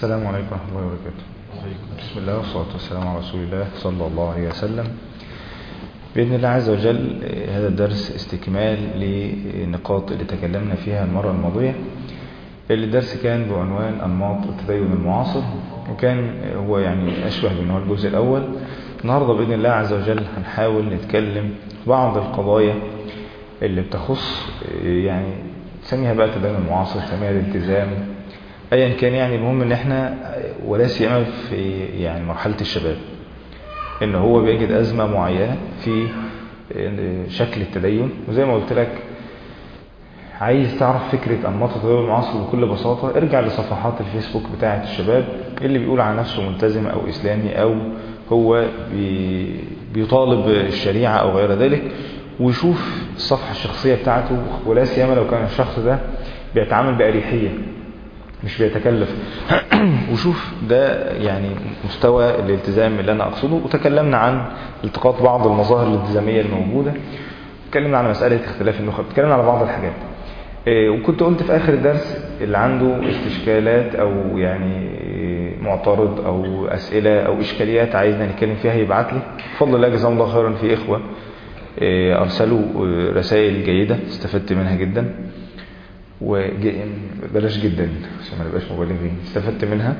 السلام عليكم ورحمة الله وبركاته بسم الله والصلاة والسلام على رسول الله صلى الله عليه وسلم بإذن الله عز وجل هذا الدرس استكمال لنقاط اللي تكلمنا فيها المرة الماضية الدرس كان بعنوان أنماط التدين المعاصر وكان هو يعني أشبه بأنه الجزء الأول النهاردة بإذن الله عز وجل هنحاول نتكلم بعض القضايا اللي بتخص يعني تسميها بقى التدين المعاصر تسميها الالتزام ايا كان يعني المهم ان احنا ولا سيما في يعني مرحله الشباب ان هو بيجد ازمه معينه في شكل التدين وزي ما قلت لك عايز تعرف فكره انماط التدين المعاصر بكل بساطه ارجع لصفحات الفيسبوك بتاعه الشباب اللي بيقول على نفسه ملتزم او اسلامي او هو بي بيطالب الشريعه او غير ذلك ويشوف الصفحه الشخصيه بتاعته ولا سيما لو كان الشخص ده بيتعامل باريحيه مش بيتكلف وشوف ده يعني مستوى الالتزام اللي انا اقصده وتكلمنا عن التقاط بعض المظاهر الالتزامية الموجودة اتكلمنا عن مسألة اختلاف النخب اتكلمنا على بعض الحاجات إيه وكنت قلت في اخر الدرس اللي عنده استشكالات او يعني معترض او اسئلة او اشكاليات عايزنا نتكلم فيها يبعت لي بفضل الله جزاهم الله خيرا في اخوة إيه ارسلوا رسائل جيدة استفدت منها جدا وبلاش جدا عشان ما نبقاش مبالغين استفدت منها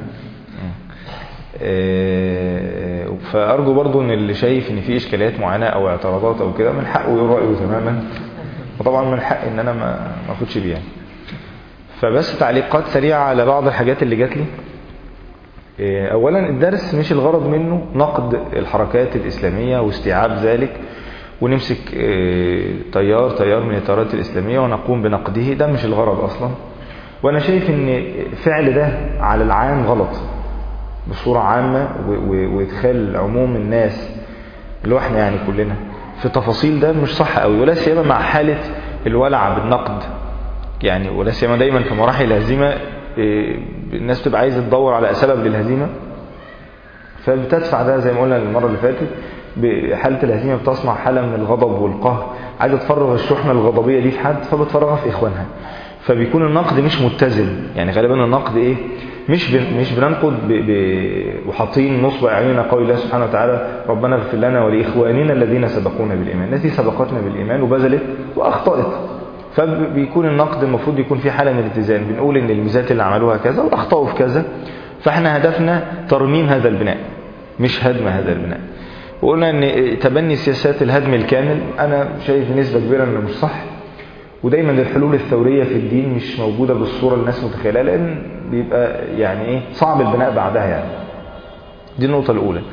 فارجو برضو ان اللي شايف ان في اشكاليات معينه او اعتراضات او كده من حقه يقول رايه تماما وطبعا من حقي ان انا ما اخدش بيها فبس تعليقات سريعه على بعض الحاجات اللي جات لي اولا الدرس مش الغرض منه نقد الحركات الاسلاميه واستيعاب ذلك ونمسك تيار تيار من التيارات الإسلامية ونقوم بنقده ده مش الغرض أصلا وأنا شايف أن فعل ده على العام غلط بصورة عامة وإدخال عموم الناس اللي احنا يعني كلنا في تفاصيل ده مش صح قوي ولا سيما مع حالة الولع بالنقد يعني ولا سيما دايما في مراحل الهزيمة الناس بتبقى عايزة تدور على سبب للهزيمة فبتدفع ده زي ما قلنا المرة اللي فاتت بحالة الهزيمة بتصنع حالة من الغضب والقهر عايزة تفرغ الشحنة الغضبية دي في حد فبتفرغها في إخوانها فبيكون النقد مش متزن يعني غالبا النقد إيه مش بن مش بننقد ب... ب... وحاطين نصب أعيننا قول الله سبحانه وتعالى ربنا اغفر لنا ولإخواننا الذين سبقونا بالإيمان الناس دي سبقتنا بالإيمان وبذلت وأخطأت فبيكون النقد المفروض يكون في حالة من الاتزان بنقول إن الميزات اللي عملوها كذا وأخطأوا في كذا فاحنا هدفنا ترميم هذا البناء مش هدم هذا البناء وقلنا ان تبني سياسات الهدم الكامل انا شايف نسبة كبيرة انه مش صح ودايما الحلول الثورية في الدين مش موجودة بالصورة اللي الناس متخيلها لان بيبقى يعني ايه صعب البناء بعدها يعني دي النقطة الاولى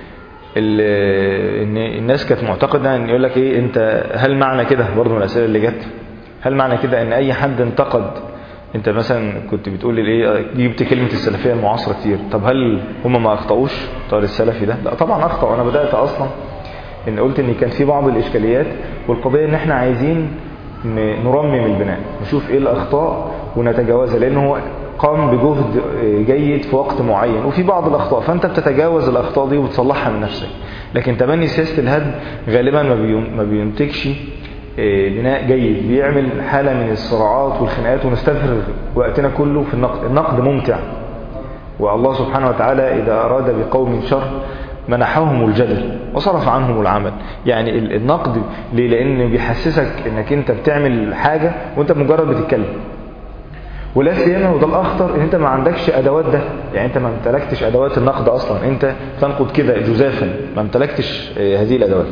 ان الناس كانت معتقدة ان يقول لك ايه انت هل معنى كده برضه من الاسئلة اللي جت هل معنى كده ان اي حد انتقد انت مثلا كنت بتقول لي ايه جبت كلمة السلفية المعاصرة كتير طب هل هم ما اخطأوش طار السلفي ده لا طبعا اخطأ انا بدأت اصلا ان قلت ان كان في بعض الاشكاليات والقضية ان احنا عايزين نرمم البناء نشوف ايه الاخطاء ونتجاوزها لان هو قام بجهد جيد في وقت معين وفي بعض الاخطاء فانت بتتجاوز الاخطاء دي وتصلحها من نفسك لكن تبني سياسة الهدم غالبا ما بينتجش بناء جيد بيعمل حالة من الصراعات والخناقات ونستفرغ وقتنا كله في النقد النقد ممتع والله سبحانه وتعالى إذا أراد بقوم شر منحهم الجدل وصرف عنهم العمل يعني النقد ليه لأن بيحسسك انك انت بتعمل حاجة وانت مجرد بتتكلم ولا سيما وده الاخطر ان انت ما عندكش ادوات ده يعني انت ما امتلكتش ادوات النقد اصلا انت تنقد كده جزافا ما امتلكتش هذه الادوات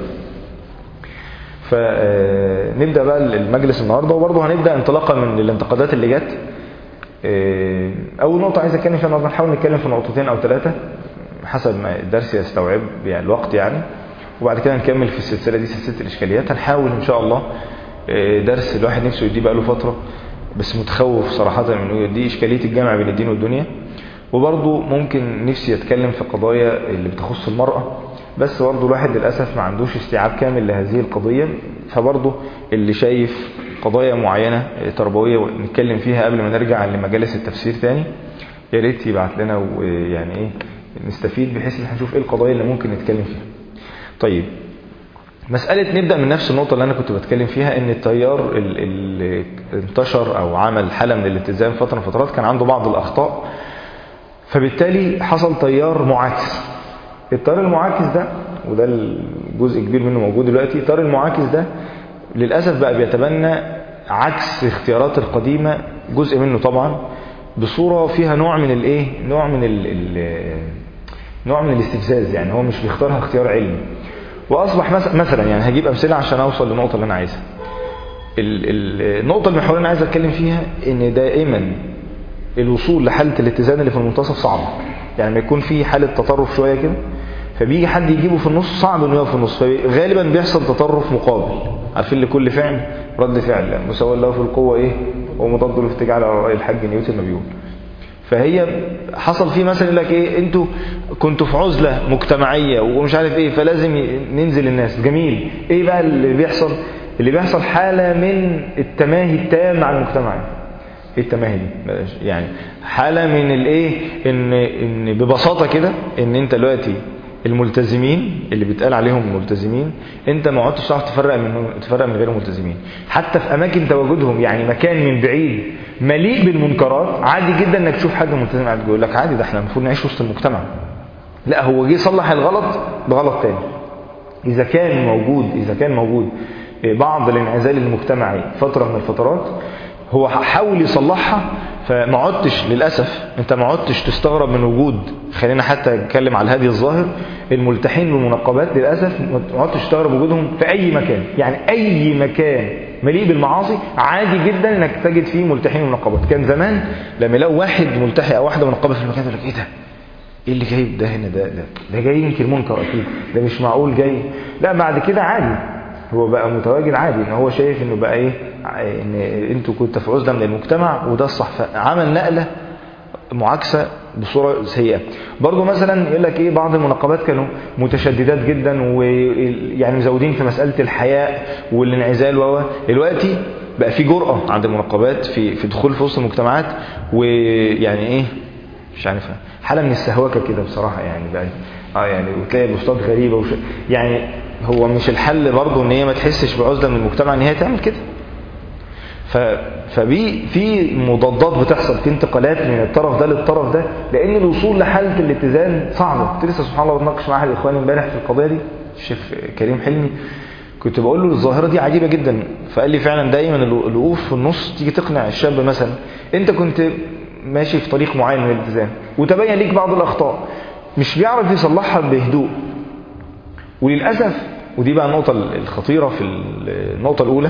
فنبدأ بقى المجلس النهاردة وبرضه هنبدأ انطلاقا من الانتقادات اللي جت أول نقطة عايز أتكلم فيها النهاردة نحاول نتكلم في نقطتين أو ثلاثة حسب ما الدرس يستوعب يعني الوقت يعني وبعد كده نكمل في السلسلة دي سلسلة الإشكاليات هنحاول إن شاء الله درس الواحد نفسه يديه بقى له فترة بس متخوف صراحة من دي إشكالية الجامع بين الدين والدنيا وبرضه ممكن نفسي أتكلم في قضايا اللي بتخص المرأة بس برضه الواحد للأسف ما عندوش استيعاب كامل لهذه القضية فبرضه اللي شايف قضايا معينة تربوية نتكلم فيها قبل ما نرجع لمجالس التفسير تاني يا ريت يبعت لنا ويعني ايه نستفيد بحيث ان نشوف ايه القضايا اللي ممكن نتكلم فيها طيب مسألة نبدأ من نفس النقطة اللي أنا كنت بتكلم فيها إن التيار اللي انتشر أو عمل حالة من الالتزام فترة من فترات كان عنده بعض الأخطاء فبالتالي حصل تيار معاكس التيار المعاكس ده وده الجزء كبير منه موجود دلوقتي التيار المعاكس ده للأسف بقى بيتبنى عكس الاختيارات القديمة جزء منه طبعا بصورة فيها نوع من الايه نوع من ال ال نوع من الاستفزاز يعني هو مش بيختارها اختيار علمي واصبح مثلا يعني هجيب امثله عشان اوصل للنقطه اللي انا عايزها النقطه المحوريه اللي انا عايز اتكلم فيها ان دائما الوصول لحاله الاتزان اللي في المنتصف صعبه يعني ما يكون في حاله تطرف شويه كده فبيجي حد يجيبه في النص صعب انه يقف في النص فغالبا بيحصل تطرف مقابل عارفين لكل فعل رد فعل مساواه له في القوه ايه ومضاد له في اتجاه على راي الحاج نيوتن ما بيقول فهي حصل فيه مثلا يقول لك ايه انتوا كنتوا في عزله مجتمعيه ومش عارف ايه فلازم ننزل الناس جميل ايه بقى اللي بيحصل اللي بيحصل حاله من التماهي التام على المجتمع ايه التماهي دي يعني حاله من الايه ان ان ببساطه كده ان انت دلوقتي الملتزمين اللي بيتقال عليهم ملتزمين انت ما عدتش تعرف تفرق من تفرق من غير الملتزمين حتى في اماكن تواجدهم يعني مكان من بعيد مليء بالمنكرات عادي جدا انك تشوف حد ملتزم قاعد يقول لك عادي ده احنا المفروض نعيش وسط المجتمع لا هو جه يصلح الغلط بغلط تاني اذا كان موجود اذا كان موجود بعض الانعزال المجتمعي فتره من الفترات هو حاول يصلحها فما عدتش للأسف انت ما عدتش تستغرب من وجود خلينا حتى نتكلم على هذه الظاهر الملتحين بالمنقبات للأسف ما عدتش تستغرب وجودهم في أي مكان يعني أي مكان مليء بالمعاصي عادي جدا انك تجد فيه ملتحين ومنقبات كان زمان لما يلاقوا واحد ملتحي او واحده منقبه في المكان يقول لك ايه ده ايه اللي جايب ده هنا ده ده, ده جاي يمكن منكر اكيد ده مش معقول جاي لا بعد كده عادي هو بقى متواجد عادي ان هو شايف انه بقى ايه ان انتوا كنتوا في عزله من المجتمع وده الصح فعمل نقله معاكسه بصوره سيئه برضه مثلا يقول لك ايه بعض المنقبات كانوا متشددات جدا ويعني مزودين في مساله الحياء والانعزال و دلوقتي بقى في جرأه عند المنقبات في في دخول في وسط المجتمعات ويعني ايه مش عارف حاله من السهوكه كده بصراحه يعني بقى اه يعني وتلاقي بوستات غريبه وش يعني هو مش الحل برضه ان هي ما تحسش بعزله من المجتمع ان هي تعمل كده ف فبي في مضادات بتحصل في انتقالات من الطرف ده للطرف ده لان الوصول لحاله الاتزان صعبه كنت لسه سبحان الله بتناقش مع احد اخواني امبارح في القضيه دي الشيخ كريم حلمي كنت بقول له الظاهره دي عجيبه جدا فقال لي فعلا دايما الوقوف في النص تيجي تقنع الشاب مثلا انت كنت ماشي في طريق معين من الالتزام وتبين ليك بعض الاخطاء مش بيعرف يصلحها بهدوء وللاسف ودي بقى النقطه الخطيره في النقطه الاولى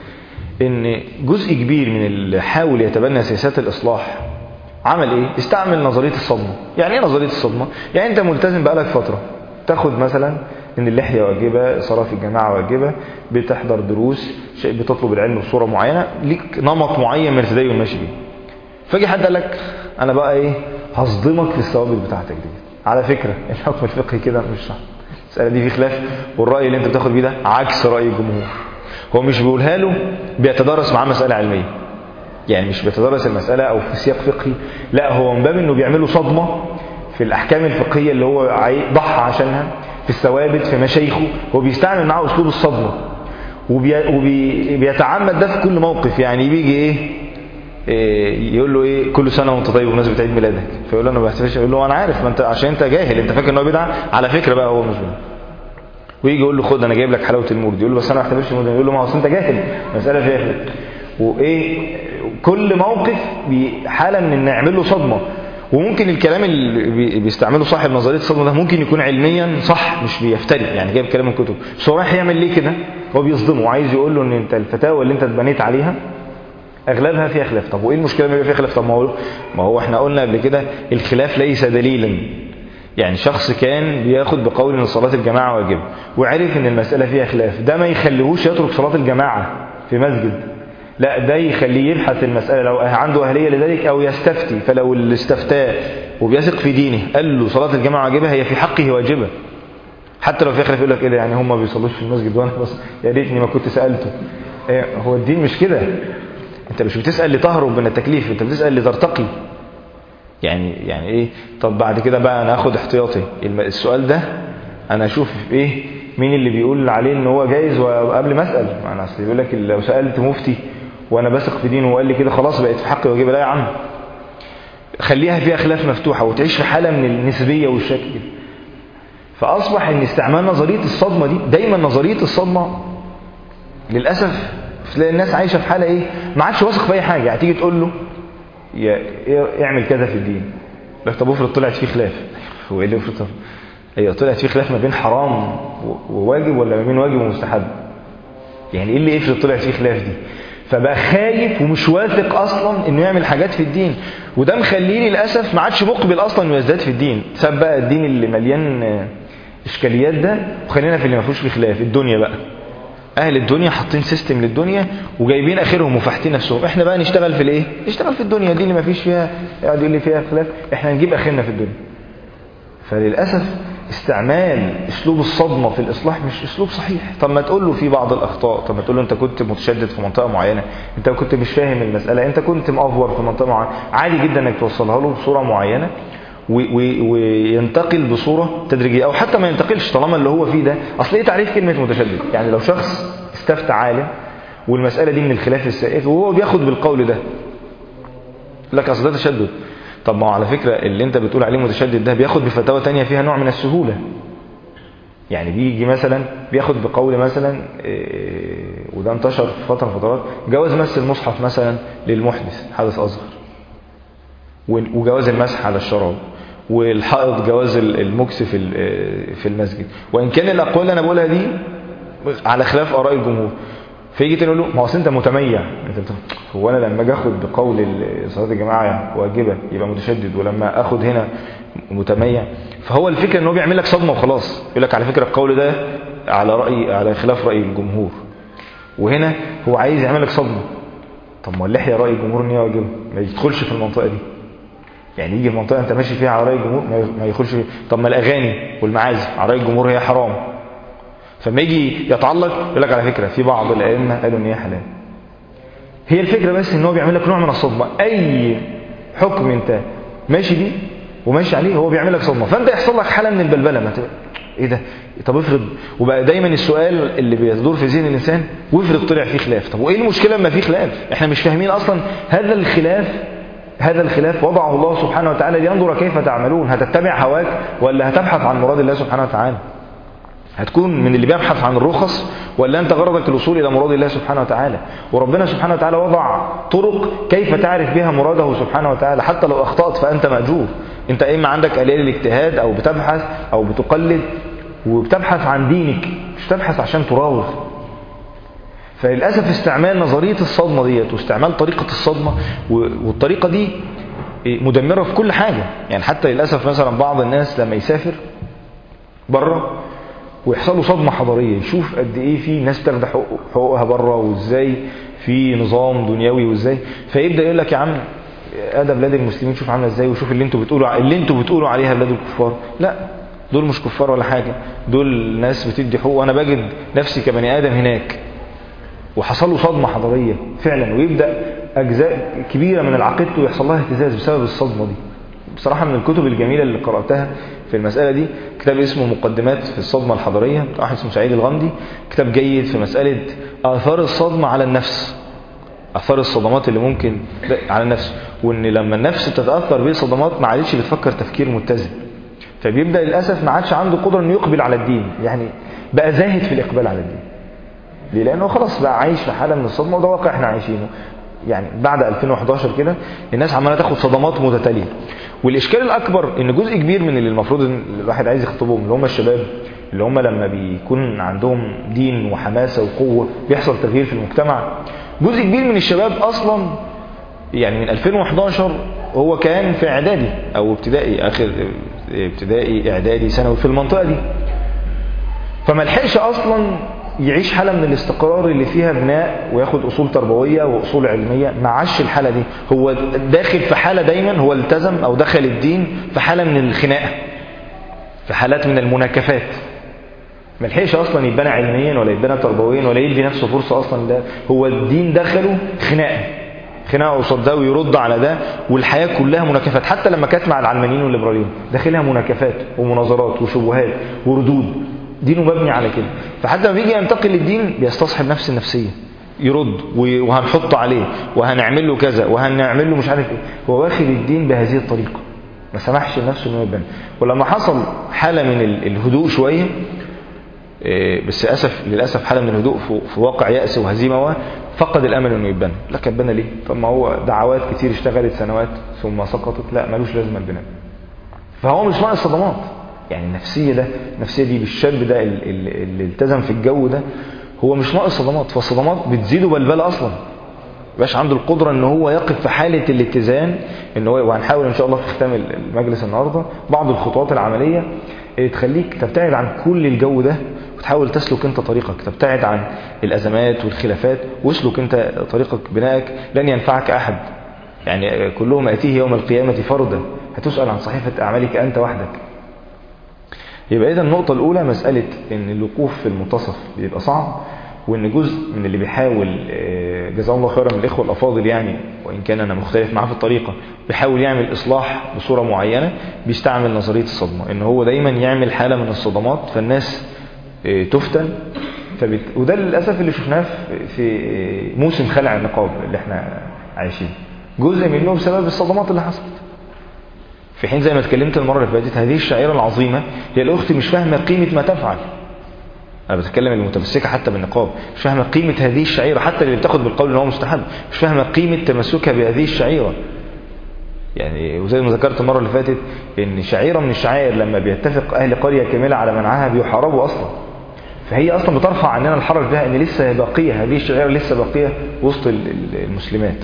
ان جزء كبير من اللي حاول يتبنى سياسات الاصلاح عمل ايه استعمل نظريه الصدمه يعني ايه نظريه الصدمه يعني انت ملتزم بقالك فتره تاخد مثلا ان اللحيه واجبه صلاه في الجماعه واجبه بتحضر دروس شيء بتطلب العلم بصوره معينه ليك نمط معين من التدين ماشي بيه فاجي حد قال لك انا بقى ايه هصدمك في الثوابت بتاعتك دي على فكره الحكم الفقهي كده مش صح المساله دي في خلاف والراي اللي انت بتاخد بيه ده عكس راي الجمهور هو مش بيقولها له بيتدرس معاه مسألة علمية يعني مش بيتدرس المسألة أو في سياق فقهي لا هو من باب أنه بيعمله صدمة في الأحكام الفقهية اللي هو ضحى عشانها في الثوابت في مشايخه هو بيستعمل معاه أسلوب الصدمة وبيتعمد وبي ده في كل موقف يعني بيجي إيه, إيه يقول له ايه كل سنه وانت طيب بمناسبه عيد ميلادك فيقول له انا ما بحتفلش يقول له انا عارف ما انت عشان انت جاهل انت فاكر ان هو بدعه على فكره بقى هو مش بدعه ويجي يقول له خد انا جايب لك حلاوه المولد يقول له بس انا ما احتفلش المولد يقول له ما هو انت جاهل مساله فيها خلاف وايه كل موقف حاله من ان نعمل له صدمه وممكن الكلام اللي بيستعمله صاحب نظريه الصدمه ده ممكن يكون علميا صح مش بيفتري يعني جايب كلام من كتب بس هو رايح يعمل ليه كده هو بيصدمه وعايز يقول له ان انت الفتاوى اللي انت اتبنيت عليها اغلبها فيها خلاف طب وايه المشكله ما يبقى فيها خلاف طب ما هو ما هو احنا قلنا قبل كده الخلاف ليس دليلا يعني شخص كان بياخد بقول ان صلاة الجماعة واجبة وعرف ان المسألة فيها خلاف ده ما يخليهوش يترك صلاة الجماعة في مسجد لا ده يخليه يبحث المسألة لو عنده أهلية لذلك أو يستفتي فلو اللي استفتاه وبيثق في دينه قال له صلاة الجماعة واجبة هي في حقه واجبة حتى لو في خلاف يقول لك ايه ده يعني هم ما بيصلوش في المسجد وانا بس يا ريتني ما كنت سالته إيه هو الدين مش كده انت مش بتسال لتهرب من التكليف انت بتسال لترتقي يعني يعني ايه طب بعد كده بقى انا اخد احتياطي السؤال ده انا اشوف ايه مين اللي بيقول عليه ان هو جايز وقبل ما اسال انا اصل بيقول لك لو سالت مفتي وانا بثق في دينه وقال لي كده خلاص بقت في حقي واجب لا يا عم خليها فيها خلاف مفتوحة وتعيش في حالة من النسبية والشك كده فأصبح أن استعمال نظرية الصدمة دي دايما نظرية الصدمة للأسف تلاقي الناس عايشة في حالة إيه ما عادش واثق في أي حاجة يعني تيجي تقول له يا اعمل كذا في الدين لك طب افرض طلعت فيه خلاف هو ايه اللي افرض ايوه طلعت فيه خلاف ما بين حرام وواجب ولا ما بين واجب ومستحب يعني ايه اللي افرض طلعت فيه خلاف دي فبقى خايف ومش واثق اصلا انه يعمل حاجات في الدين وده مخليه للاسف ما عادش مقبل اصلا انه يزداد في الدين ساب بقى الدين اللي مليان اشكاليات ده وخلينا في اللي ما فيهوش فيه خلاف الدنيا بقى اهل الدنيا حاطين سيستم للدنيا وجايبين اخرهم وفاحتين نفسهم احنا بقى نشتغل في الايه نشتغل في الدنيا دي اللي ما فيش فيها يقعد يقول لي فيها خلاف احنا نجيب اخرنا في الدنيا فللاسف استعمال اسلوب الصدمه في الاصلاح مش اسلوب صحيح طب ما تقول له في بعض الاخطاء طب ما تقول له انت كنت متشدد في منطقه معينه انت كنت مش فاهم المساله انت كنت مافور في منطقه معينه عادي جدا انك توصلها له بصوره معينه وينتقل بصورة تدريجية أو حتى ما ينتقلش طالما اللي هو فيه ده أصل إيه تعريف كلمة متشدد يعني لو شخص استفتى عالم والمسألة دي من الخلاف السائغ وهو بياخد بالقول ده لك أصل ده تشدد طب ما هو على فكرة اللي أنت بتقول عليه متشدد ده بياخد بفتاوى تانية فيها نوع من السهولة يعني بيجي مثلا بياخد بقول مثلا إيه وده انتشر في فترة من فترات جواز مس المصحف مثلا للمحدث حدث أصغر وجواز المسح على الشراب والحائض جواز المكس في في المسجد وان كان الاقوال اللي انا بقولها دي على خلاف اراء الجمهور فيجي تاني يقول له ما هو انت متميع انت هو انا لما اجي اخد بقول صلاه الجماعه واجبه يبقى متشدد ولما اخد هنا متميع فهو الفكره ان هو بيعمل لك صدمه وخلاص يقول لك على فكره القول ده على راي على خلاف راي الجمهور وهنا هو عايز يعمل لك صدمه طب ما اللحيه راي الجمهور ان هي واجبه ما يدخلش في المنطقه دي يعني يجي في منطقه انت ماشي فيها على راي الجمهور ما يدخلش فيها طب ما الاغاني والمعازف على راي الجمهور هي حرام فما يجي يتعلق يقول لك على فكره في بعض الائمه قالوا ان هي حلال هي الفكره بس ان هو بيعمل لك نوع من الصدمه اي حكم انت ماشي بيه وماشي عليه هو بيعمل لك صدمه فانت يحصل لك حاله من البلبله ما تبقى ايه ده طب افرض وبقى دايما السؤال اللي بيدور في ذهن الانسان وافرض طلع فيه خلاف طب وايه المشكله لما في خلاف احنا مش فاهمين اصلا هذا الخلاف هذا الخلاف وضعه الله سبحانه وتعالى لينظر كيف تعملون هتتبع هواك ولا هتبحث عن مراد الله سبحانه وتعالى هتكون من اللي بيبحث عن الرخص ولا انت غرضك الوصول الى مراد الله سبحانه وتعالى وربنا سبحانه وتعالى وضع طرق كيف تعرف بها مراده سبحانه وتعالى حتى لو اخطأت فانت مأجور انت اما عندك آلية الاجتهاد او بتبحث او بتقلد وبتبحث عن دينك مش تبحث عشان تراوغ فللأسف استعمال نظرية الصدمة ديت واستعمال طريقة الصدمة والطريقة دي مدمرة في كل حاجة يعني حتى للأسف مثلا بعض الناس لما يسافر بره ويحصل له صدمة حضارية يشوف قد ايه في ناس تاخد حقوقها بره وازاي في نظام دنيوي وازاي فيبدأ يقول لك يا عم ادى بلاد المسلمين شوف عامله ازاي وشوف اللي انتوا بتقولوا اللي انتوا بتقولوا عليها بلاد الكفار لا دول مش كفار ولا حاجة دول ناس بتدي حقوق وانا بجد نفسي كبني ادم هناك وحصل له صدمة حضارية فعلا ويبدأ أجزاء كبيرة من عقيدته يحصل لها اهتزاز بسبب الصدمة دي بصراحة من الكتب الجميلة اللي قرأتها في المسألة دي كتاب اسمه مقدمات في الصدمة الحضارية بتاع واحد اسمه سعيد الغامدي كتاب جيد في مسألة آثار الصدمة على النفس آثار الصدمات اللي ممكن على النفس وإن لما النفس تتأثر بالصدمات ما عادتش بتفكر تفكير متزن فبيبدأ للأسف ما عادش عنده قدرة إنه يقبل على الدين يعني بقى زاهد في الإقبال على الدين ليه؟ لأنه خلاص بقى عايش في حالة من الصدمة وده واقع احنا عايشينه يعني بعد 2011 كده الناس عمالة تاخد صدمات متتالية والإشكال الأكبر إن جزء كبير من اللي المفروض إن الواحد عايز يخطبهم اللي هم الشباب اللي هم لما بيكون عندهم دين وحماسة وقوة بيحصل تغيير في المجتمع جزء كبير من الشباب أصلا يعني من 2011 هو كان في إعدادي أو ابتدائي آخر ابتدائي إعدادي ثانوي في المنطقة دي فما لحقش أصلا يعيش حالة من الاستقرار اللي فيها بناء وياخد أصول تربوية وأصول علمية ما عاش الحالة دي هو داخل في حالة دايما هو التزم أو دخل الدين في حالة من الخناقة في حالات من المناكفات ما لحقش أصلا يتبنى علميا ولا يتبنى تربويا ولا يدي نفسه فرصة أصلا ده هو الدين دخله خناقة خناقة قصاد ده ويرد على ده والحياة كلها مناكفات حتى لما كانت مع العلمانيين والليبراليين داخلها مناكفات ومناظرات وشبهات وردود دينه مبني على كده فحتى لما بيجي ينتقل للدين بيستصحب نفس النفسية يرد وهنحط عليه وهنعمل له كذا وهنعمل له مش عارف ايه هو واخد الدين بهذه الطريقة ما سمحش لنفسه انه يبان ولما حصل حالة من الهدوء شوية بس أسف للأسف حالة من الهدوء في واقع يأس وهزيمة فقد الأمل أنه يبان لا كان بنى ليه طب ما هو دعوات كتير اشتغلت سنوات ثم سقطت لا ملوش لازمة البناء فهو مش ناقص صدمات يعني النفسية ده النفسية دي بالشاب ده اللي, اللي التزم في الجو ده هو مش ناقص صدمات فالصدمات بتزيده بلبلة أصلا باش عنده القدرة ان هو يقف في حالة الاتزان ان هو وهنحاول ان شاء الله في ختام المجلس النهاردة بعض الخطوات العملية اللي تخليك تبتعد عن كل الجو ده وتحاول تسلك انت طريقك تبتعد عن الازمات والخلافات واسلك انت طريقك بنائك لن ينفعك احد يعني كلهم اتيه يوم القيامة فردا هتسأل عن صحيفة اعمالك انت وحدك يبقى اذا النقطة الاولى مسألة ان الوقوف في المنتصف بيبقى صعب وان جزء من اللي بيحاول جزاه الله خيرا من الاخوه الافاضل يعني وان كان انا مختلف معاه في الطريقه بيحاول يعمل اصلاح بصوره معينه بيستعمل نظريه الصدمه ان هو دايما يعمل حاله من الصدمات فالناس تفتن فبت... وده للاسف اللي شفناه في موسم خلع النقاب اللي احنا عايشين جزء منه بسبب الصدمات اللي حصلت في حين زي ما اتكلمت المره اللي فاتت هذه الشعيره العظيمه هي الاخت مش فاهمه قيمه ما تفعل انا بتكلم المتمسكه حتى بالنقاب مش فاهمه قيمه هذه الشعيره حتى اللي بتاخد بالقول ان هو مستحب مش فاهمه قيمه تمسكها بهذه الشعيره يعني وزي ما ذكرت المره اللي فاتت ان شعيره من الشعائر لما بيتفق اهل قريه كامله على منعها بيحاربوا اصلا فهي اصلا بترفع عننا الحرج بها ان لسه باقيه هذه الشعيره لسه باقيه وسط المسلمات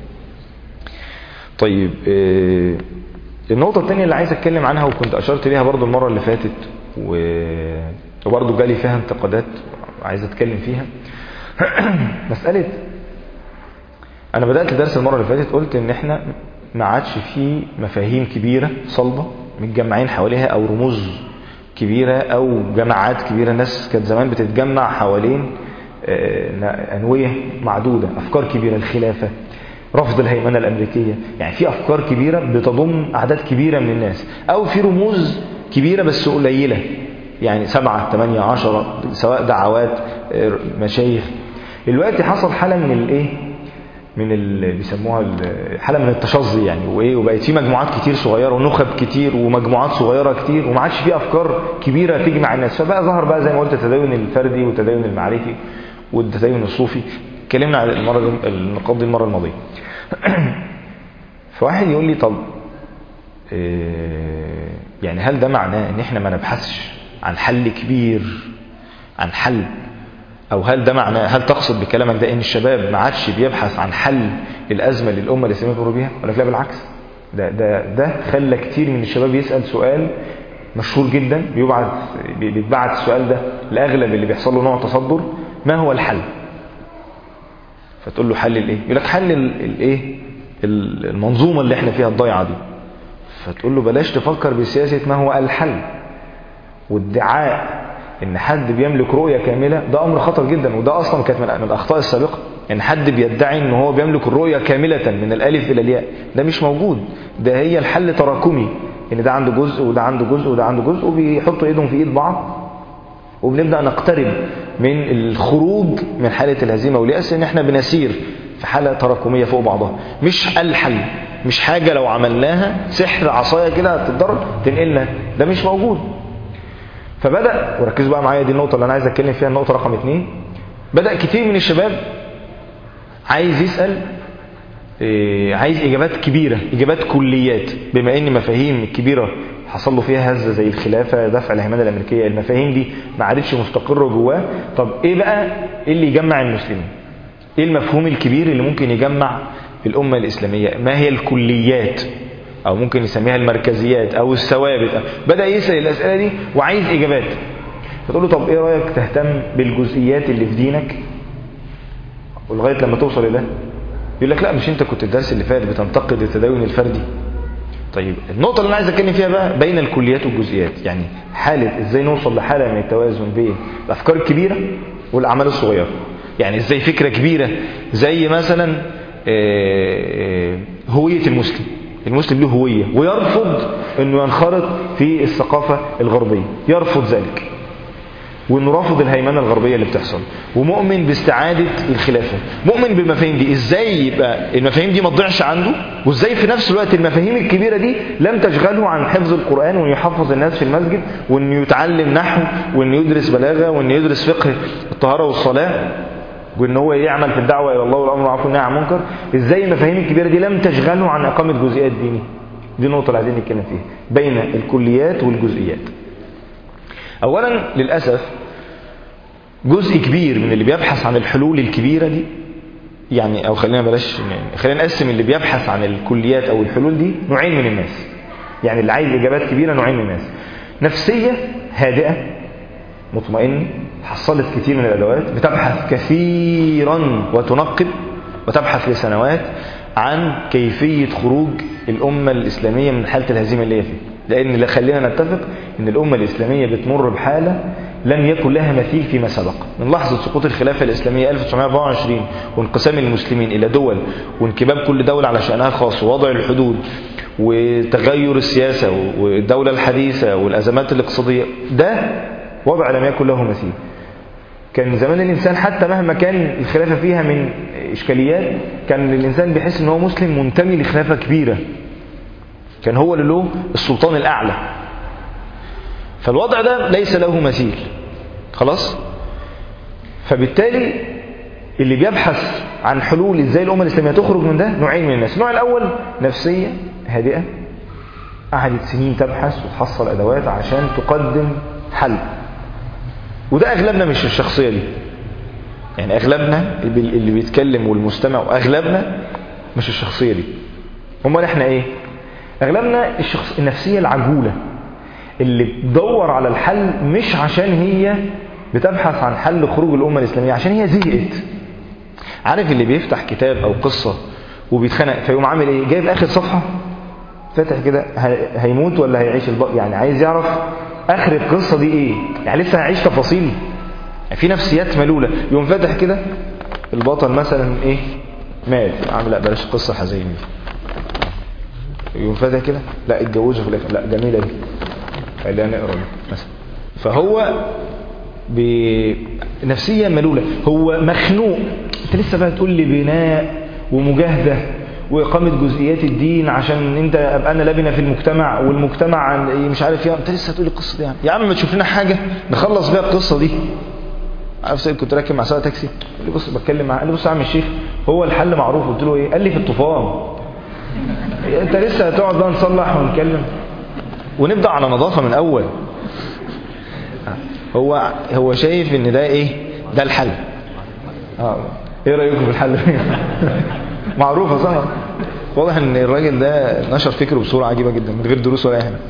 طيب النقطه الثانيه اللي عايز اتكلم عنها وكنت اشرت ليها برضو المره اللي فاتت و وبرضه جالي فيها انتقادات عايز اتكلم فيها مسألة انا بدأت درس المرة اللي فاتت قلت ان احنا ما عادش في مفاهيم كبيرة صلبة متجمعين حواليها او رموز كبيرة او جماعات كبيرة ناس كانت زمان بتتجمع حوالين انوية معدودة افكار كبيرة الخلافة رفض الهيمنة الامريكية يعني في افكار كبيرة بتضم اعداد كبيرة من الناس او في رموز كبيرة بس قليلة يعني سبعة ثمانية عشرة سواء دعوات مشايخ دلوقتي حصل حالة من الايه من اللي بيسموها حالة من التشظي يعني وايه وبقت في مجموعات كتير صغيرة ونخب كتير ومجموعات صغيرة كتير وما عادش في افكار كبيرة تجمع الناس فبقى ظهر بقى زي ما قلت التدين الفردي والتدين المعرفي والتدين الصوفي اتكلمنا عن المرة النقاط دي المرة الماضية فواحد يقول لي طب إيه يعني هل ده معناه ان احنا ما نبحثش عن حل كبير عن حل او هل ده معناه هل تقصد بكلامك ده ان الشباب ما عادش بيبحث عن حل للازمه اللي الامه الاسلاميه بتمر بيها ولا لا بالعكس ده ده ده خلى كتير من الشباب يسال سؤال مشهور جدا بيبعت بيتبعت السؤال ده لاغلب اللي بيحصل له نوع تصدر ما هو الحل فتقول له حل الايه يقول لك حل الايه المنظومه اللي احنا فيها الضايعه دي فتقول له بلاش تفكر بسياسه ما هو الحل وادعاء ان حد بيملك رؤية كاملة ده امر خطر جدا وده اصلا كانت من الاخطاء السابقة ان حد بيدعي ان هو بيملك الرؤية كاملة من الالف الى الياء ده مش موجود ده هي الحل تراكمي ان ده عنده جزء وده عنده جزء وده عنده جزء وبيحطوا ايدهم في ايد بعض وبنبدأ نقترب من الخروج من حالة الهزيمة واليأس ان احنا بنسير في حالة تراكمية فوق بعضها مش الحل مش حاجة لو عملناها سحر عصاية كده تتضرب تنقلنا ده مش موجود فبدأ وركزوا بقى معايا دي النقطة اللي أنا عايز أتكلم فيها النقطة رقم اتنين بدأ كتير من الشباب عايز يسأل إيه عايز إجابات كبيرة إجابات كليات بما إن مفاهيم الكبيرة حصل له فيها هزة زي الخلافة دفع الهيمنة الأمريكية المفاهيم دي ما عادتش مستقرة جواه طب إيه بقى إيه اللي يجمع المسلمين إيه المفهوم الكبير اللي ممكن يجمع الأمة الإسلامية ما هي الكليات او ممكن يسميها المركزيات او الثوابت بدأ يسأل الاسئلة دي وعايز اجابات فتقول له طب ايه رأيك تهتم بالجزئيات اللي في دينك ولغاية لما توصل الى يقول لك لا مش انت كنت الدرس اللي فات بتنتقد التدين الفردي طيب النقطة اللي انا عايز اتكلم فيها بقى بين الكليات والجزئيات يعني حالة ازاي نوصل لحالة من التوازن بين الافكار الكبيرة والاعمال الصغيرة يعني ازاي فكرة كبيرة زي مثلا هوية المسلم المسلم له هوية ويرفض انه ينخرط في الثقافة الغربية يرفض ذلك وانه رافض الهيمنه الغربيه اللي بتحصل ومؤمن باستعاده الخلافه مؤمن بالمفاهيم دي ازاي يبقى المفاهيم دي ما تضيعش عنده وازاي في نفس الوقت المفاهيم الكبيره دي لم تشغله عن حفظ القران وانه يحفظ الناس في المسجد وانه يتعلم نحو وانه يدرس بلاغه وانه يدرس فقه الطهاره والصلاه وان هو يعمل في الدعوه الى الله والامر بالمعروف والنهي عن المنكر ازاي المفاهيم الكبيره دي لم تشغله عن اقامه جزئيات دينه دي النقطه اللي عايزين نتكلم فيها بين الكليات والجزئيات اولا للاسف جزء كبير من اللي بيبحث عن الحلول الكبيره دي يعني او خلينا بلاش يعني خلينا نقسم اللي بيبحث عن الكليات او الحلول دي نوعين من الناس يعني اللي عايز اجابات كبيره نوعين من الناس نفسيه هادئه مطمئن حصلت كتير من الادوات بتبحث كثيرا وتنقب وتبحث لسنوات عن كيفيه خروج الامه الاسلاميه من حاله الهزيمه اللي هي فيها لان اللي خلينا نتفق ان الامه الاسلاميه بتمر بحاله لم يكن لها مثيل فيما سبق من لحظة سقوط الخلافة الإسلامية 1924 وانقسام المسلمين إلى دول وانكباب كل دولة على شأنها الخاص ووضع الحدود وتغير السياسة والدولة الحديثة والأزمات الاقتصادية ده وضع لم يكن له مثيل كان زمان الإنسان حتى مهما كان الخلافة فيها من إشكاليات كان الإنسان بيحس إن هو مسلم منتمي لخلافة كبيرة كان هو اللي له السلطان الأعلى فالوضع ده ليس له مثيل خلاص فبالتالي اللي بيبحث عن حلول ازاي الامه الاسلاميه تخرج من ده نوعين من الناس النوع الاول نفسيه هادئه قعدت سنين تبحث وتحصل ادوات عشان تقدم حل وده اغلبنا مش الشخصيه دي يعني اغلبنا اللي بيتكلم والمستمع واغلبنا مش الشخصيه دي امال احنا ايه اغلبنا الشخص النفسيه العجوله اللي بتدور على الحل مش عشان هي بتبحث عن حل خروج الأمة الإسلامية عشان هي زهقت عارف اللي بيفتح كتاب أو قصة وبيتخنق فيقوم عامل إيه جايب آخر صفحة فاتح كده هيموت ولا هيعيش البق يعني عايز يعرف آخر القصة دي إيه يعني لسه هيعيش تفاصيل يعني في نفسيات ملولة يقوم فاتح كده البطل مثلا إيه مات عامل لا بلاش قصة حزينة يقوم فاتح كده لا اتجوزوا في الاخر لا جميله دي خلينا نقرا مثلا فهو بنفسيه ملوله هو مخنوق انت لسه بقى تقول لي بناء ومجاهده واقامه جزئيات الدين عشان انت ابقى انا لبنه في المجتمع والمجتمع مش عارف ايه انت لسه هتقول القصه دي يعني. يا عم ما تشوف لنا حاجه نخلص بيها القصه دي عارف سيد كنت راكب مع سواق تاكسي قال لي بص بتكلم معاه قال لي بص يا عم الشيخ هو الحل معروف قلت له ايه قال لي في الطوفان انت لسه هتقعد بقى نصلح ونتكلم ونبدا على نظافه من اول هو هو شايف ان ده ايه ده الحل اه ايه رايكم في الحل معروفه صح واضح ان الراجل ده نشر فكره بصوره عجيبه جدا من غير دروس ولا اي حاجه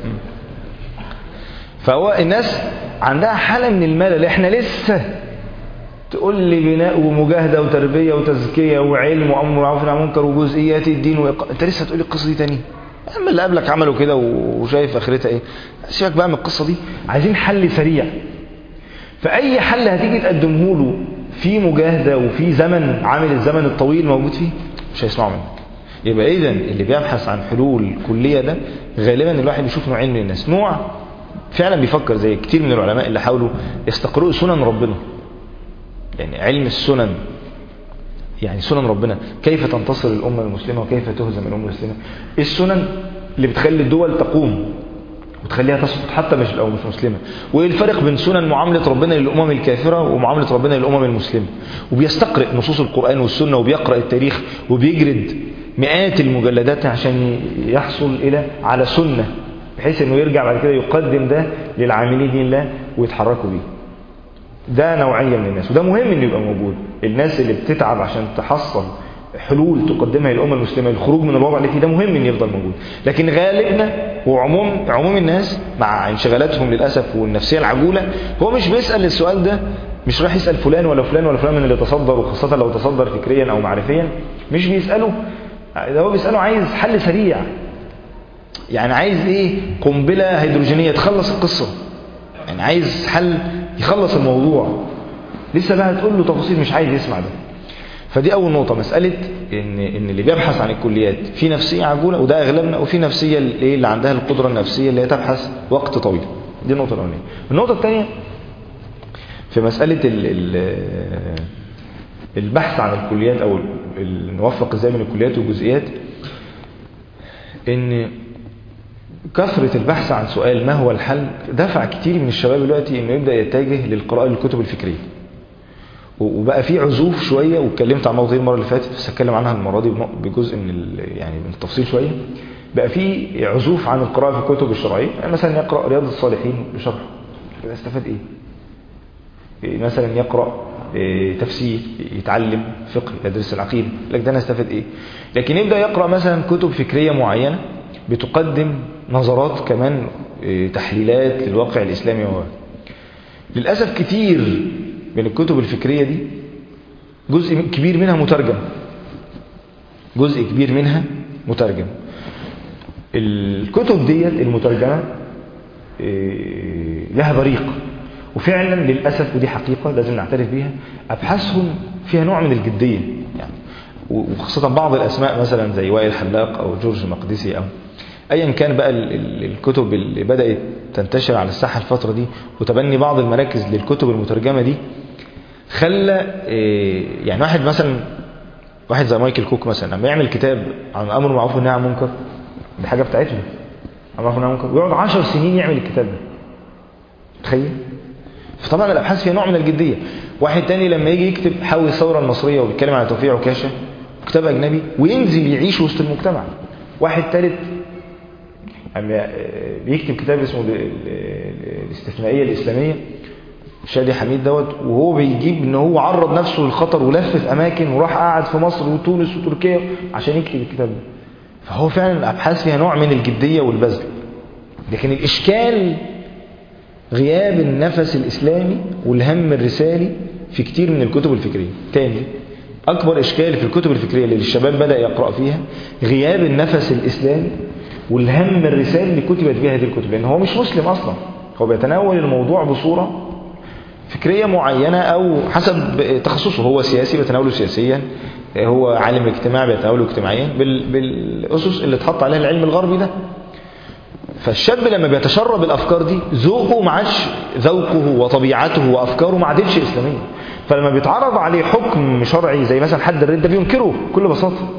فهو الناس عندها حاله من الملل احنا لسه تقول لي بناء ومجاهدة وتربية وتزكية وعلم وأمر معروف عن منكر وجزئيات الدين وإق... أنت لسه هتقول القصة دي تاني أما اللي قبلك عملوا كده وشايف آخرتها إيه سيبك بقى من القصة دي عايزين حل سريع فأي حل هتيجي تقدمه له في مجاهدة وفي زمن عامل الزمن الطويل موجود فيه مش هيسمعوا منك يبقى إذا اللي بيبحث عن حلول كلية ده غالبا الواحد بيشوف نوعين من الناس نوع فعلا بيفكر زي كتير من العلماء اللي حاولوا يستقرؤوا سنن ربنا يعني علم السنن يعني سنن ربنا كيف تنتصر الأمة المسلمة وكيف تهزم الأمة المسلمة إيه السنن اللي بتخلي الدول تقوم وتخليها تسقط حتى مش لو مش مسلمة وإيه الفرق بين سنن معاملة ربنا للأمم الكافرة ومعاملة ربنا للأمم المسلمة وبيستقرئ نصوص القرآن والسنة وبيقرأ التاريخ وبيجرد مئات المجلدات عشان يحصل إلى على سنة بحيث انه يرجع بعد كده يقدم ده للعاملين دين الله ويتحركوا بيه ده نوعية من الناس وده مهم انه يبقى موجود الناس اللي بتتعب عشان تحصل حلول تقدمها للأمة المسلمة للخروج من الوضع اللي فيه ده مهم ان يفضل موجود لكن غالبنا وعموم عموم الناس مع انشغالاتهم للأسف والنفسية العجولة هو مش بيسأل السؤال ده مش راح يسأل فلان ولا فلان ولا فلان من اللي تصدر وخاصة لو تصدر فكريا أو معرفيا مش بيسأله ده هو بيسأله عايز حل سريع يعني عايز ايه قنبلة هيدروجينية تخلص القصة يعني عايز حل يخلص الموضوع لسه بقى تقول له تفاصيل مش عايز يسمع ده فدي اول نقطة مسألة ان ان اللي بيبحث عن الكليات في نفسية عجولة وده اغلبنا وفي نفسية اللي, اللي عندها القدرة النفسية اللي هي تبحث وقت طويل دي النقطة الاولانية النقطة الثانية في مسألة ال ال البحث عن الكليات أو ال- نوفق ازاي بين الكليات والجزئيات ان كثرة البحث عن سؤال ما هو الحل دفع كتير من الشباب دلوقتي انه يبدأ يتجه للقراءة للكتب الفكرية و- وبقى في عزوف شوية واتكلمت عن الموضوع دي المرة اللي فاتت بس هتكلم عنها المرة دي بم- بجزء من ال- يعني من التفصيل شوية بقى في عزوف عن القراءة في الكتب الشرعية يعني مثلا يقرأ رياض الصالحين بشرح كده استفاد ايه إيه مثلا يقرأ إيه تفسير يتعلم فقه يدرس العقيدة لك ده انا استفاد ايه لكن يبدأ يقرأ مثلا كتب فكرية معينة بتقدم نظرات كمان إيه تحليلات للواقع الإسلامي و للأسف كتير من الكتب الفكرية دي جزء من- كبير منها مترجم جزء كبير منها مترجم الكتب ديت المترجمة إيه، لها بريق وفعلا للأسف ودي حقيقة لازم نعترف بيها أبحاثهم فيها نوع من الجدية يعني وخاصة بعض الأسماء مثلا زي وائل حلاق أو جورج مقدسي أو أيا كان بقى ال- ال- الكتب اللي بدأت تنتشر على الساحة الفترة دي وتبني بعض المراكز للكتب المترجمة دي خلى إيه، يعني واحد مثلا واحد زي مايكل كوك مثلا لما يعمل كتاب عن امر معروف والنهي عن المنكر دي حاجه بتاعتنا امر معروف والنهي عن المنكر ويقعد 10 سنين يعمل الكتاب ده تخيل فطبعا الابحاث فيها نوع من الجديه واحد تاني لما يجي يكتب حول الثوره المصريه وبيتكلم على توفيق عكاشه كتاب اجنبي وينزل يعيش وسط المجتمع واحد ثالث أما بيكتب كتاب اسمه ال- ال- الاستثنائيه الاسلاميه شادي حميد دوت وهو بيجيب ان هو عرض نفسه للخطر ولف في اماكن وراح قعد في مصر وتونس وتركيا عشان يكتب الكتاب ده فهو فعلا الابحاث فيها نوع من الجديه والبذل لكن الاشكال غياب النفس الاسلامي والهم الرسالي في كتير من الكتب الفكريه تاني اكبر اشكال في الكتب الفكريه اللي الشباب بدا يقرا فيها غياب النفس الاسلامي والهم الرسالي اللي كتبت بها هذه الكتب لان هو مش مسلم اصلا هو بيتناول الموضوع بصوره فكرية معينة أو حسب تخصصه هو سياسي بيتناوله سياسيا هو عالم الاجتماع بيتناوله اجتماعيا بال- بالأسس اللي اتحط عليها العلم الغربي ده فالشاب لما بيتشرب الأفكار دي ذوقه ما عادش ذوقه وطبيعته وأفكاره ما عادتش إسلامية فلما بيتعرض عليه حكم شرعي زي مثلا حد الردة بينكره بكل بساطة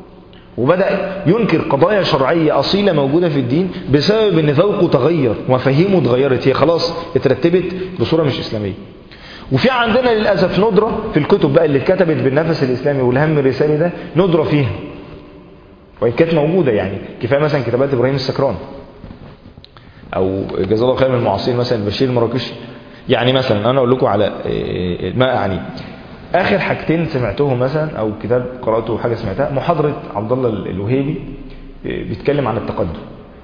وبدأ ينكر قضايا شرعية أصيلة موجودة في الدين بسبب ان ذوقه تغير ومفاهيمه اتغيرت هي خلاص اترتبت بصورة مش إسلامية وفي عندنا للأسف ندرة في الكتب بقى اللي اتكتبت بالنفس الإسلامي والهم الرسالي ده ندرة فيها وإن كانت موجودة يعني كفاية مثلا كتابات إبراهيم السكران أو جزاه الله خير من المعاصرين مثلا بشير المراكشي يعني مثلا أنا أقول لكم على إيه، ما أعني آخر حاجتين سمعتهم مثلا أو كتاب قرأته حاجة سمعتها محاضرة عبد الله الوهيبي إيه، بيتكلم عن التقدم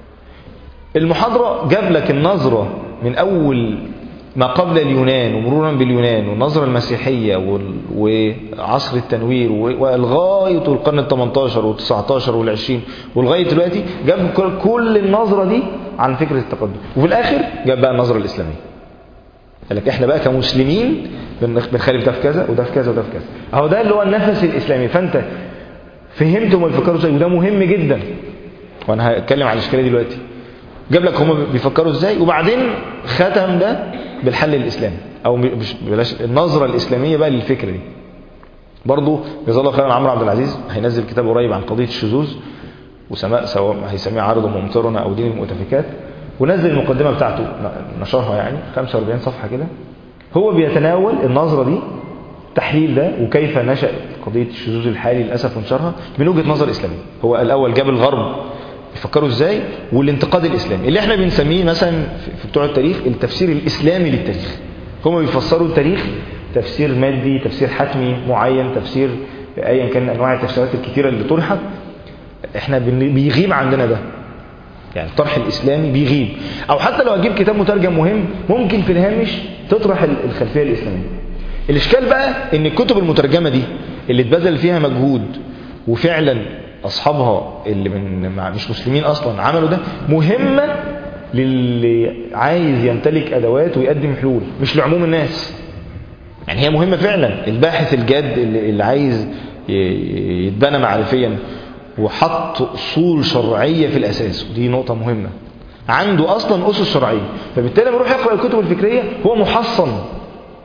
المحاضرة جاب لك النظرة من أول ما قبل اليونان ومرورا باليونان والنظرة المسيحية وال- وعصر التنوير و- ولغاية القرن ال 18 وال 19 وال 20 ولغاية دلوقتي جاب كل- كل النظرة دي عن فكرة التقدم وفي الآخر جاب بقى النظرة الإسلامية قال لك احنا بقى كمسلمين بنخ- بنخالف ده في كذا وده في كذا وده في كذا اهو ده اللي هو النفس الإسلامي فأنت فهمت هم بيفكروا ازاي وده مهم جدا وانا هتكلم عن الاشكاليه دي دلوقتي جاب لك هم بيفكروا ازاي وبعدين ختم ده بالحل الاسلامي او مش بلاش النظره الاسلاميه بقى للفكره دي برضه جزاه الله خيرا عمرو عبد العزيز هينزل كتاب قريب عن قضيه الشذوذ وسماء سواء هيسميه عارض ممطرنا او دين المؤتفكات ونزل المقدمه بتاعته نشرها يعني 45 صفحه كده هو بيتناول النظره دي التحليل ده وكيف نشأت قضية الشذوذ الحالي للأسف وانشرها من وجهة نظر إسلامية هو الأول جاب الغرب يفكروا ازاي والانتقاد الإسلامي اللي احنا بنسميه مثلا في بتوع التاريخ التفسير الإسلامي للتاريخ هم بيفسروا التاريخ تفسير مادي تفسير حتمي معين تفسير ايا كان انواع التفسيرات الكتيره اللي طرحت احنا بن- بيغيب عندنا ده يعني الطرح الإسلامي بيغيب أو حتى لو هتجيب كتاب مترجم مهم ممكن في الهامش تطرح ال- الخلفية الإسلامية الإشكال بقى إن الكتب المترجمة دي اللي اتبذل فيها مجهود وفعلا أصحابها اللي من مع- مش مسلمين أصلا عملوا ده مهمة للي عايز يمتلك أدوات ويقدم حلول مش لعموم الناس يعني هي مهمة فعلا الباحث الجاد اللي اللي عايز ي- يتبنى معرفيا وحط أصول شرعية في الأساس ودي نقطة مهمة عنده أصلا أسس شرعية فبالتالي لما يروح يقرأ الكتب الفكرية هو محصن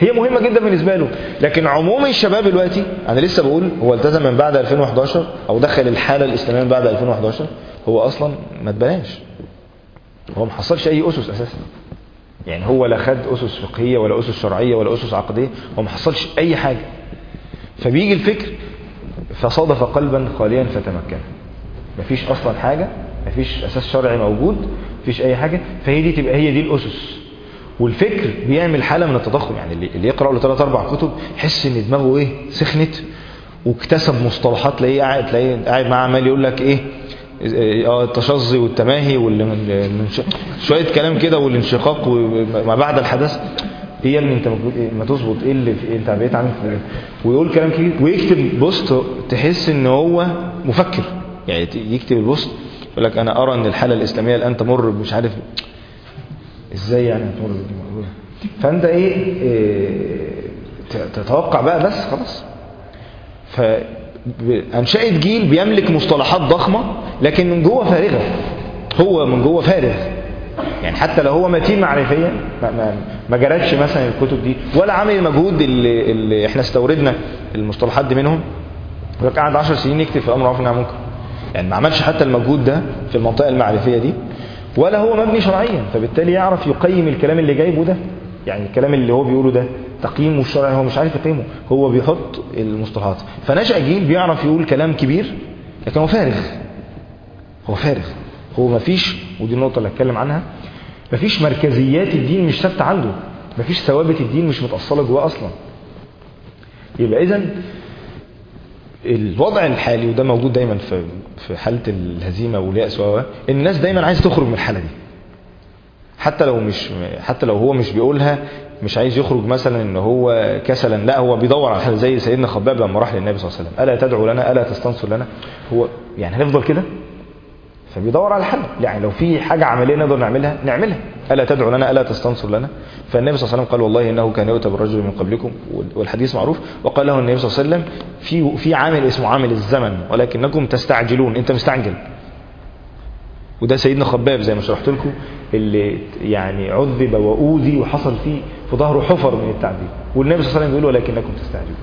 هي مهمة جدا بالنسبة له لكن عموم الشباب دلوقتي أنا لسه بقول هو التزم من بعد 2011 أو دخل الحالة الإسلامية من بعد 2011 هو أصلا ما اتبناش هو ما حصلش أي أسس أساسا يعني هو لا خد أسس فقهية ولا أسس شرعية ولا أسس عقدية هو ما حصلش أي حاجة فبيجي الفكر فصادف قلبا خاليا فتمكن مفيش أصلا حاجة مفيش أساس شرعي موجود مفيش أي حاجة فهي دي تبقى هي دي الأسس والفكر بيعمل حالة من التضخم يعني اللي اللي يقرأ له ثلاث أربع كتب يحس إن دماغه إيه سخنت واكتسب مصطلحات تلاقيه قاعد تلاقيه قاعد معاه عمال يقول لك إيه اه التشظي والتماهي والانش... شويه كلام كده والانشقاق وما بعد الحدث ايه يا ابني انت المفروض ايه ما تظبط ايه اللي في إيه انت بقيت عامل في إيه؟ ويقول كلام كتير ويكتب بوست تحس ان هو مفكر يعني يكتب البوست يقول لك انا ارى ان الحاله الاسلاميه الان تمر مش عارف ازاي يعني تمر فانت ايه, إيه تتوقع بقى بس خلاص فانشأت جيل بيملك مصطلحات ضخمه لكن من جوه فارغه هو من جوه فارغ يعني حتى لو هو متين معرفيا ما, ما, ما جرتش مثلا الكتب دي ولا عمل المجهود اللي, اللي احنا استوردنا المصطلحات دي منهم يقول قعد 10 سنين يكتب في الامر معروف والنهي عن المنكر يعني ما عملش حتى المجهود ده في المنطقه المعرفيه دي ولا هو مبني شرعيا فبالتالي يعرف يقيم الكلام اللي جايبه ده يعني الكلام اللي هو بيقوله ده تقييمه الشرعي هو مش عارف يقيمه هو بيحط المصطلحات فنشأ جيل بيعرف يقول كلام كبير لكن هو فارغ هو فارغ هو ما فيش ودي النقطة اللي هتكلم عنها ما فيش مركزيات الدين مش ثابتة عنده ما فيش ثوابت الدين مش متأصلة جواه أصلا يبقى إذا الوضع الحالي وده موجود دايما في في حالة الهزيمة واليأس و الناس دايما عايز تخرج من الحالة دي حتى لو مش حتى لو هو مش بيقولها مش عايز يخرج مثلا ان هو كسلا لا هو بيدور على حاجه زي سيدنا خباب لما راح للنبي صلى الله عليه وسلم الا تدعو لنا الا تستنصر لنا هو يعني هنفضل كده فبيدور على الحل يعني لو في حاجه عمليه نقدر نعملها نعملها الا تدعو لنا الا تستنصر لنا فالنبي صلى الله عليه وسلم قال والله انه كان يؤتى بالرجل من قبلكم والحديث معروف وقال له النبي صلى الله عليه وسلم في في عامل اسمه عامل الزمن ولكنكم تستعجلون انت مستعجل وده سيدنا خباب زي ما شرحت لكم اللي يعني عذب واوذي وحصل فيه في ظهره حفر من التعذيب والنبي صلى الله عليه وسلم بيقول ولكنكم تستعجلون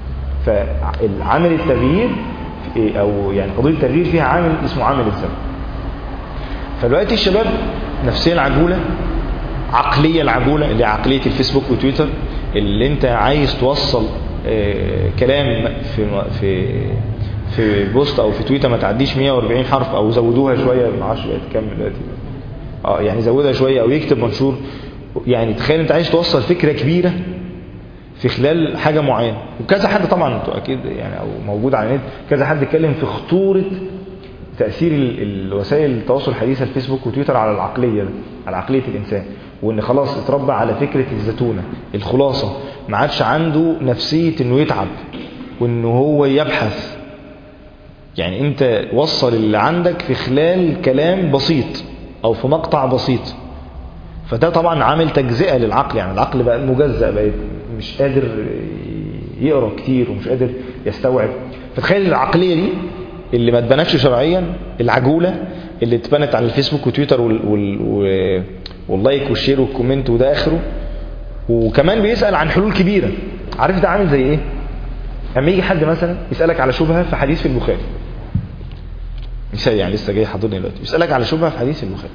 فالعامل التغيير او يعني قضيه التغيير فيها عامل اسمه عامل الزمن فدلوقتي الشباب نفسيا العجوله عقليه العجوله اللي عقليه الفيسبوك وتويتر اللي انت عايز توصل آه كلام في في في بوست او في تويتر ما تعديش 140 حرف او زودوها شويه ما اعرفش بقت كام دلوقتي اه يعني زودها شويه او يكتب منشور يعني تخيل انت عايز توصل فكره كبيره في خلال حاجه معينه وكذا حد طبعا انتوا اكيد يعني او موجود على النت كذا حد اتكلم في خطوره تاثير الوسائل التواصل الحديثه الفيسبوك وتويتر على العقليه على عقليه الانسان وان خلاص اتربى على فكره الزتونه الخلاصه ما عادش عنده نفسيه انه يتعب وانه هو يبحث يعني انت وصل اللي عندك في خلال كلام بسيط او في مقطع بسيط فده طبعا عامل تجزئه للعقل يعني العقل بقى مجزأ بقى مش قادر يقرا كتير ومش قادر يستوعب فتخيل العقليه دي اللي ما اتبنتش شرعيا العجوله اللي اتبنت على الفيسبوك وتويتر وال... وال... واللايك والشير والكومنت وده اخره وكمان بيسال عن حلول كبيره عارف ده عامل زي ايه لما يجي حد مثلا يسالك على شبهه في حديث في البخاري مثال يعني لسه جاي حاضرني دلوقتي يسالك على شبهه في حديث في البخاري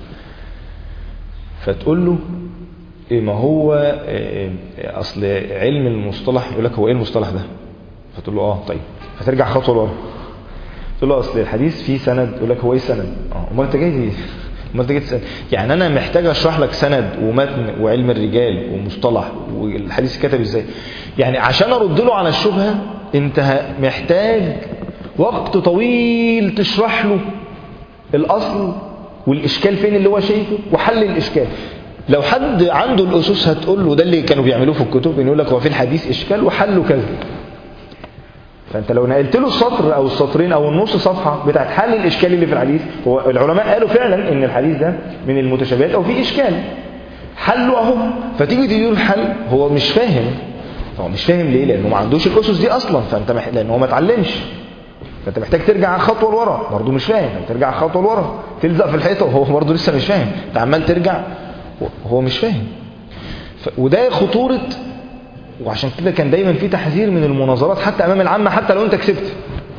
فتقول له إيه ما هو إيه اصل علم المصطلح يقول لك هو ايه المصطلح ده فتقول له اه طيب فترجع خطوه لورا تقول له اصل الحديث فيه سند يقول لك هو ايه السند اه امال انت جاي امال انت جاي تسال يعني انا محتاج اشرح لك سند ومتن وعلم الرجال ومصطلح والحديث كتب ازاي يعني عشان ارد له على الشبهه انت محتاج وقت طويل تشرح له الاصل والاشكال فين اللي هو شايفه وحل الاشكال لو حد عنده الاسس هتقول له ده اللي كانوا بيعملوه في الكتب يقول لك هو في الحديث اشكال وحله كذا فانت لو نقلت له السطر او السطرين او النص صفحه بتاعت حل الاشكال اللي في الحديث هو العلماء قالوا فعلا ان الحديث ده من المتشابهات او فيه اشكال حله اهو فتيجي تديله الحل هو مش فاهم هو مش فاهم ليه لانه ما عندوش الاسس دي اصلا فانت مح... لان هو ما اتعلمش فانت محتاج ترجع خطوه لورا برضه مش فاهم ترجع خطوه لورا تلزق في الحيطه وهو برضه لسه مش فاهم انت عمال ترجع وهو مش فاهم ف... وده خطوره وعشان كده كان دايما في تحذير من المناظرات حتى امام العامه حتى لو انت كسبت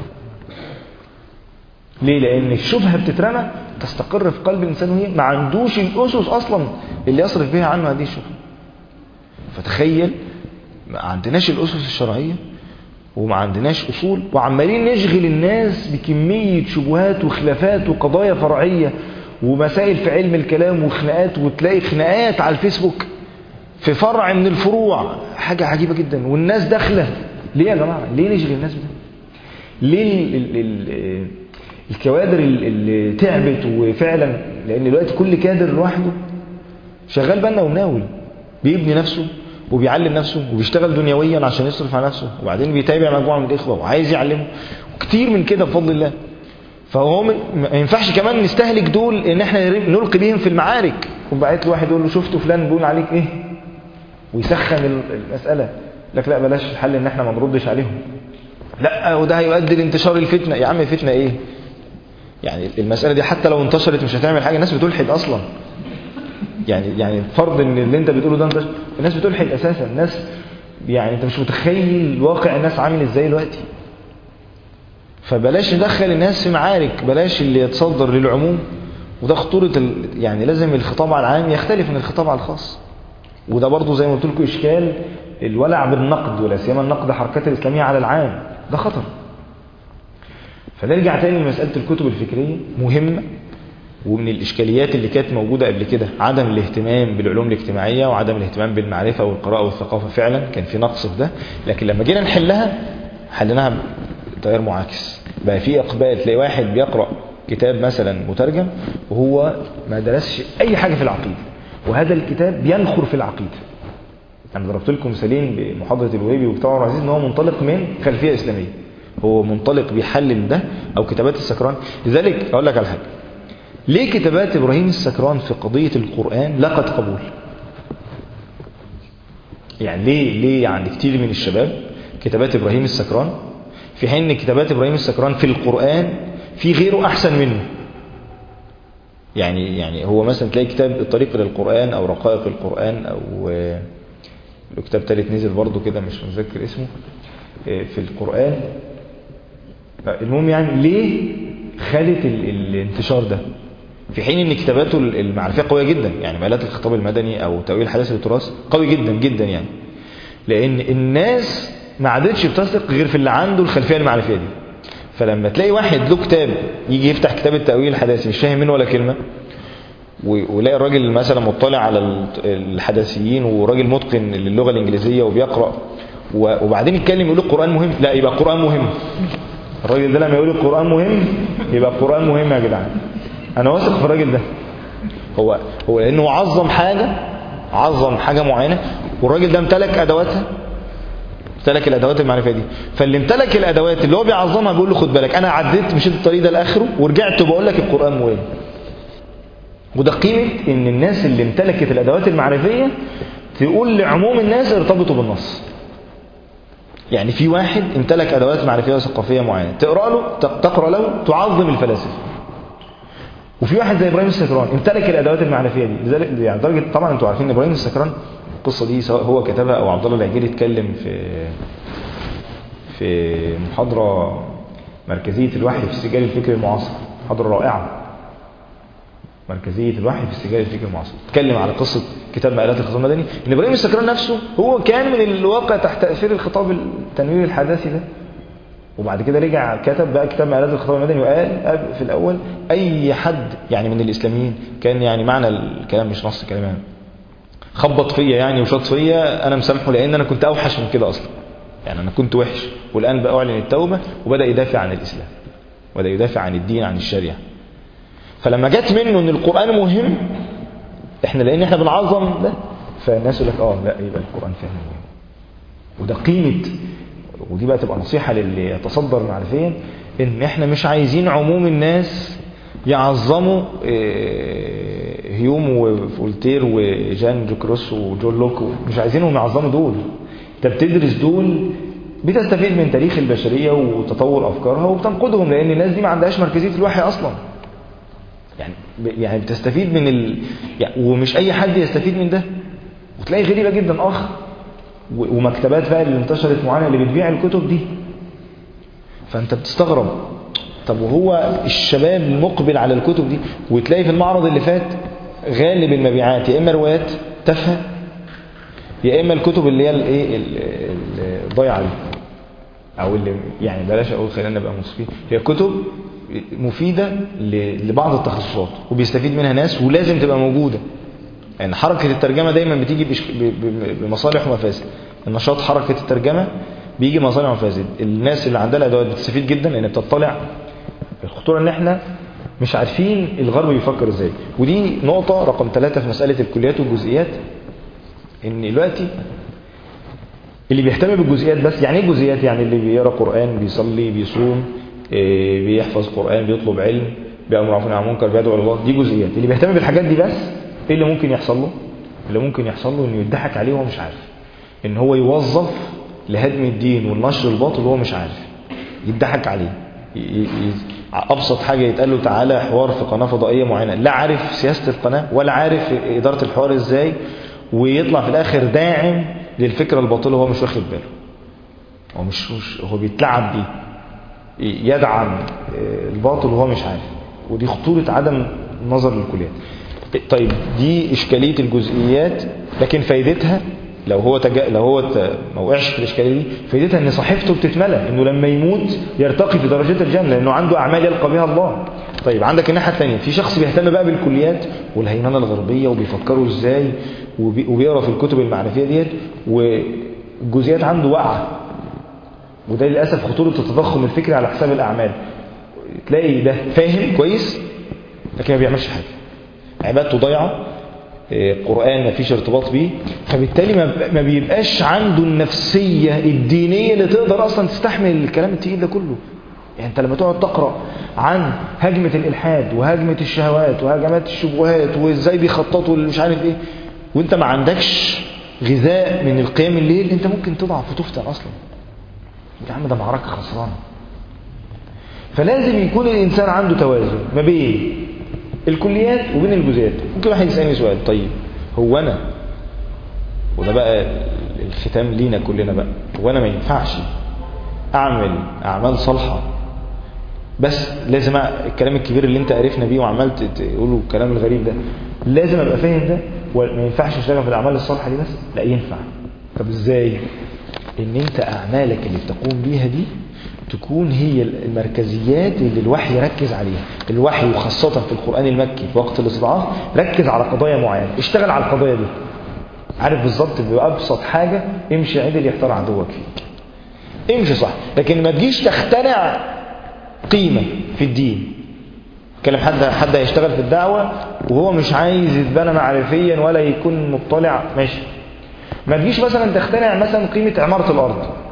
ليه لان الشبهه بتترمى تستقر في قلب الانسان وهي ما عندوش الاسس اصلا اللي يصرف بها عنه هذه الشبهه فتخيل ما عندناش الاسس الشرعيه وما عندناش اصول وعمالين نشغل الناس بكميه شبهات وخلافات وقضايا فرعيه ومسائل في علم الكلام وخناقات وتلاقي خناقات على الفيسبوك في فرع من الفروع حاجه عجيبه جدا والناس داخله ليه يا جماعه ليه نشغل الناس بده ليه ال ال ال الكوادر اللي تعبت وفعلا لان دلوقتي كل كادر لوحده شغال بنا ومناول بيبني نفسه وبيعلم نفسه وبيشتغل دنيويا عشان يصرف على نفسه وبعدين بيتابع مجموعه من الاخوه وعايز يعلمه وكتير من كده بفضل الله فهو ما ينفعش كمان نستهلك دول ان احنا نلقي بيهم في المعارك وبعت له واحد يقول له شفت فلان بيقول عليك ايه ويسخن المساله لك لا بلاش الحل ان احنا ما نردش عليهم لا وده هيؤدي لانتشار الفتنه يا عم فتنه ايه يعني المساله دي حتى لو انتشرت مش هتعمل حاجه الناس بتلحد اصلا يعني يعني فرض ان اللي انت بتقوله ده انتشر الناس بتلحد اساسا الناس يعني انت مش متخيل واقع الناس عامل ازاي دلوقتي فبلاش ندخل الناس في معارك بلاش اللي يتصدر للعموم وده خطورة ال... يعني لازم الخطاب على العام يختلف من الخطاب على الخاص وده برضو زي ما قلت لكم إشكال الولع بالنقد ولا سيما النقد حركات الإسلامية على العام ده خطر فنرجع تاني لمسألة الكتب الفكرية مهمة ومن الإشكاليات اللي كانت موجودة قبل كده عدم الاهتمام بالعلوم الاجتماعية وعدم الاهتمام بالمعرفة والقراءة والثقافة فعلا كان في نقص في ده لكن لما جينا نحلها حلناها تغير معاكس بقى في اقبال تلاقي واحد بيقرا كتاب مثلا مترجم وهو ما درسش اي حاجه في العقيده وهذا الكتاب بينخر في العقيده انا ضربت لكم مثالين بمحاضره الوهيبي وبتاع عمر عزيز ان هو منطلق من خلفيه اسلاميه هو منطلق بيحلل ده او كتابات السكران لذلك اقول لك على حاجه ليه كتابات ابراهيم السكران في قضيه القران لقت قبول يعني ليه ليه عند كتير من الشباب كتابات ابراهيم السكران في حين كتابات ابراهيم السكران في القرآن في غيره احسن منه يعني يعني هو مثلا تلاقي كتاب الطريق للقرآن او رقائق القرآن او له كتاب تالت نزل برضه كده مش متذكر اسمه في القرآن المهم يعني ليه خدت الانتشار ده في حين ان كتاباته المعرفيه قويه جدا يعني مقالات الخطاب المدني او تاويل حداثه التراث قوي جدا جدا يعني لان الناس ما عادتش بتثق غير في اللي عنده الخلفيه المعرفيه دي فلما تلاقي واحد له كتاب يجي يفتح كتاب التاويل الحداثي مش فاهم منه ولا كلمه ويلاقي الراجل مثلا مطلع على الحداثيين وراجل متقن للغه الانجليزيه وبيقرا وبعدين يتكلم يقول القران مهم لا يبقى القران مهم الراجل ده لما يقول القران مهم يبقى القران مهم يا جدعان انا واثق في الراجل ده هو هو لانه عظم حاجه عظم حاجه معينه والراجل ده امتلك ادواتها امتلك الادوات المعرفيه دي فاللي امتلك الادوات اللي هو بيعظمها بيقول له خد بالك انا عديت مشيت الطريق ده لاخره ورجعت وبقول لك القران مهم وده قيمه ان الناس اللي امتلكت الادوات المعرفيه تقول لعموم الناس ارتبطوا بالنص يعني في واحد امتلك ادوات معرفيه وثقافيه معينه تقرا له تقرا له تعظم الفلاسفه وفي واحد زي ابراهيم السكران امتلك الادوات المعرفيه دي لذلك يعني درجه طبعا انتوا عارفين ابراهيم السكران القصه دي سواء هو كتبها او عبد الله العجيري اتكلم في في محاضره مركزيه الوحي في سجال الفكر المعاصر محاضره رائعه مركزيه الوحي في سجال الفكر المعاصر اتكلم على قصه كتاب مقالات الخطاب المدني ان ابراهيم السكران نفسه هو كان من الواقع تحت تاثير الخطاب التنويري الحداثي ده وبعد كده رجع كتب بقى كتاب مقالات الخطاب المدني وقال في الاول اي حد يعني من الاسلاميين كان يعني معنى الكلام مش نص كلام يعني خبط فيا يعني وشاط فيا انا مسامحه لان انا كنت اوحش من كده اصلا يعني انا كنت وحش والان بقى اعلن التوبه وبدا يدافع عن الاسلام وبدا يدافع عن الدين عن الشريعه فلما جت منه ان القران مهم احنا لان احنا بنعظم ده فالناس يقول لك اه لا يبقى القران فعلا مهم وده قيمه ودي بقى تبقى نصيحه للي يتصدر معرفيا ان احنا مش عايزين عموم الناس يعظموا هيوم وفولتير وجان جوكروس وجون لوك مش عايزينهم يعظموا دول انت بتدرس دول بتستفيد من تاريخ البشريه وتطور افكارها وبتنقدهم لان الناس دي ما عندهاش مركزيه الوحي اصلا يعني يعني بتستفيد من ال... يعني ومش اي حد يستفيد من ده وتلاقي غريبه جدا اخ و- ومكتبات بقى اللي انتشرت معانا اللي بتبيع الكتب دي فانت بتستغرب طب وهو الشباب مقبل على الكتب دي وتلاقي في المعرض اللي فات غالب المبيعات يا اما روايات تافهه يا اما الكتب اللي هي الايه ال- ال- الضايعه دي او اللي يعني بلاش اقول خلينا نبقى منصفين هي كتب مفيده ل- لبعض التخصصات وبيستفيد منها ناس ولازم تبقى موجوده يعني حركه الترجمه دايما بتيجي بإش- ب- ب- بمصالح ومفاسد النشاط حركه الترجمه بيجي مصالح ومفاسد الناس اللي عندها الادوات بتستفيد جدا لان بتطلع الخطوره ان احنا مش عارفين الغرب بيفكر ازاي ودي نقطه رقم ثلاثة في مساله الكليات والجزئيات ان دلوقتي اللي بيهتم بالجزئيات بس يعني ايه جزئيات يعني اللي بيقرا قران بيصلي بيصوم إيه، بيحفظ قران بيطلب علم بيامر معروف عن المنكر بيدعو الى الله دي جزئيات اللي بيهتم بالحاجات دي بس ايه اللي ممكن يحصل له اللي ممكن يحصل له انه يضحك عليه وهو مش عارف ان هو يوظف لهدم الدين والنشر الباطل وهو مش عارف يضحك عليه ي- ي- ي- ابسط حاجه يتقال له تعالى حوار في قناه فضائيه معينه لا عارف سياسه القناه ولا عارف اداره الحوار ازاي ويطلع في الاخر داعم للفكره الباطله وهو مش واخد باله هو مش, مش هو بيتلعب بيه يدعم آه، الباطل وهو مش عارف ودي خطوره عدم النظر للكليات طيب دي اشكاليه الجزئيات لكن فايدتها لو هو تجا... لو هو ت... ما وقعش في الاشكاليه دي فايدتها ان صحيفته بتتملى انه لما يموت يرتقي في درجات الجنه لانه عنده اعمال يلقى بها الله طيب عندك الناحيه الثانيه في شخص بيهتم بقى بالكليات والهيمنه الغربيه وبيفكروا ازاي وبي... وبيقرا في الكتب المعرفيه ديت والجزئيات عنده واقعه وده للاسف خطوره التضخم الفكري على حساب الاعمال تلاقي ده فاهم كويس لكن ما بيعملش حاجه عبادته ضايعه إيه، قرآن ما فيش ارتباط بيه فبالتالي ما- ما بيبقاش عنده النفسية الدينية اللي تقدر أصلا تستحمل الكلام التقيل ده كله يعني أنت لما تقعد تقرأ عن هجمة الإلحاد وهجمة الشهوات وهجمات الشبهات وإزاي بيخططوا اللي مش عارف إيه وأنت ما عندكش غذاء من القيام الليل أنت ممكن تضعف وتفتن أصلا يا عم ده معركة خسرانة فلازم يكون الإنسان عنده توازن ما بين الكليات وبين الجزئيات ممكن واحد يسألني سؤال طيب هو أنا وده بقى الختام لينا كلنا بقى هو أنا ما ينفعش أعمل أعمال صالحة بس لازم أ... الكلام الكبير اللي انت عرفنا بيه وعمال ت- تقوله الكلام الغريب ده لازم ابقى فاهم ده وما ينفعش اشتغل في الاعمال الصالحه دي بس لا ينفع طب ازاي ان انت اعمالك اللي بتقوم بيها دي تكون هي المركزيات اللي الوحي يركز عليها الوحي وخاصة في القرآن المكي في وقت الاستضعاف ركز على قضايا معينة اشتغل على القضايا دي عارف بالظبط بأبسط حاجة امشي عدل يختار عدوك فيك امشي صح لكن ما تجيش تخترع قيمة في الدين كلم حد حد هيشتغل في الدعوة وهو مش عايز يتبنى معرفيا ولا يكون مطلع ماشي ما تجيش مثلا تخترع مثلا قيمة عمارة الأرض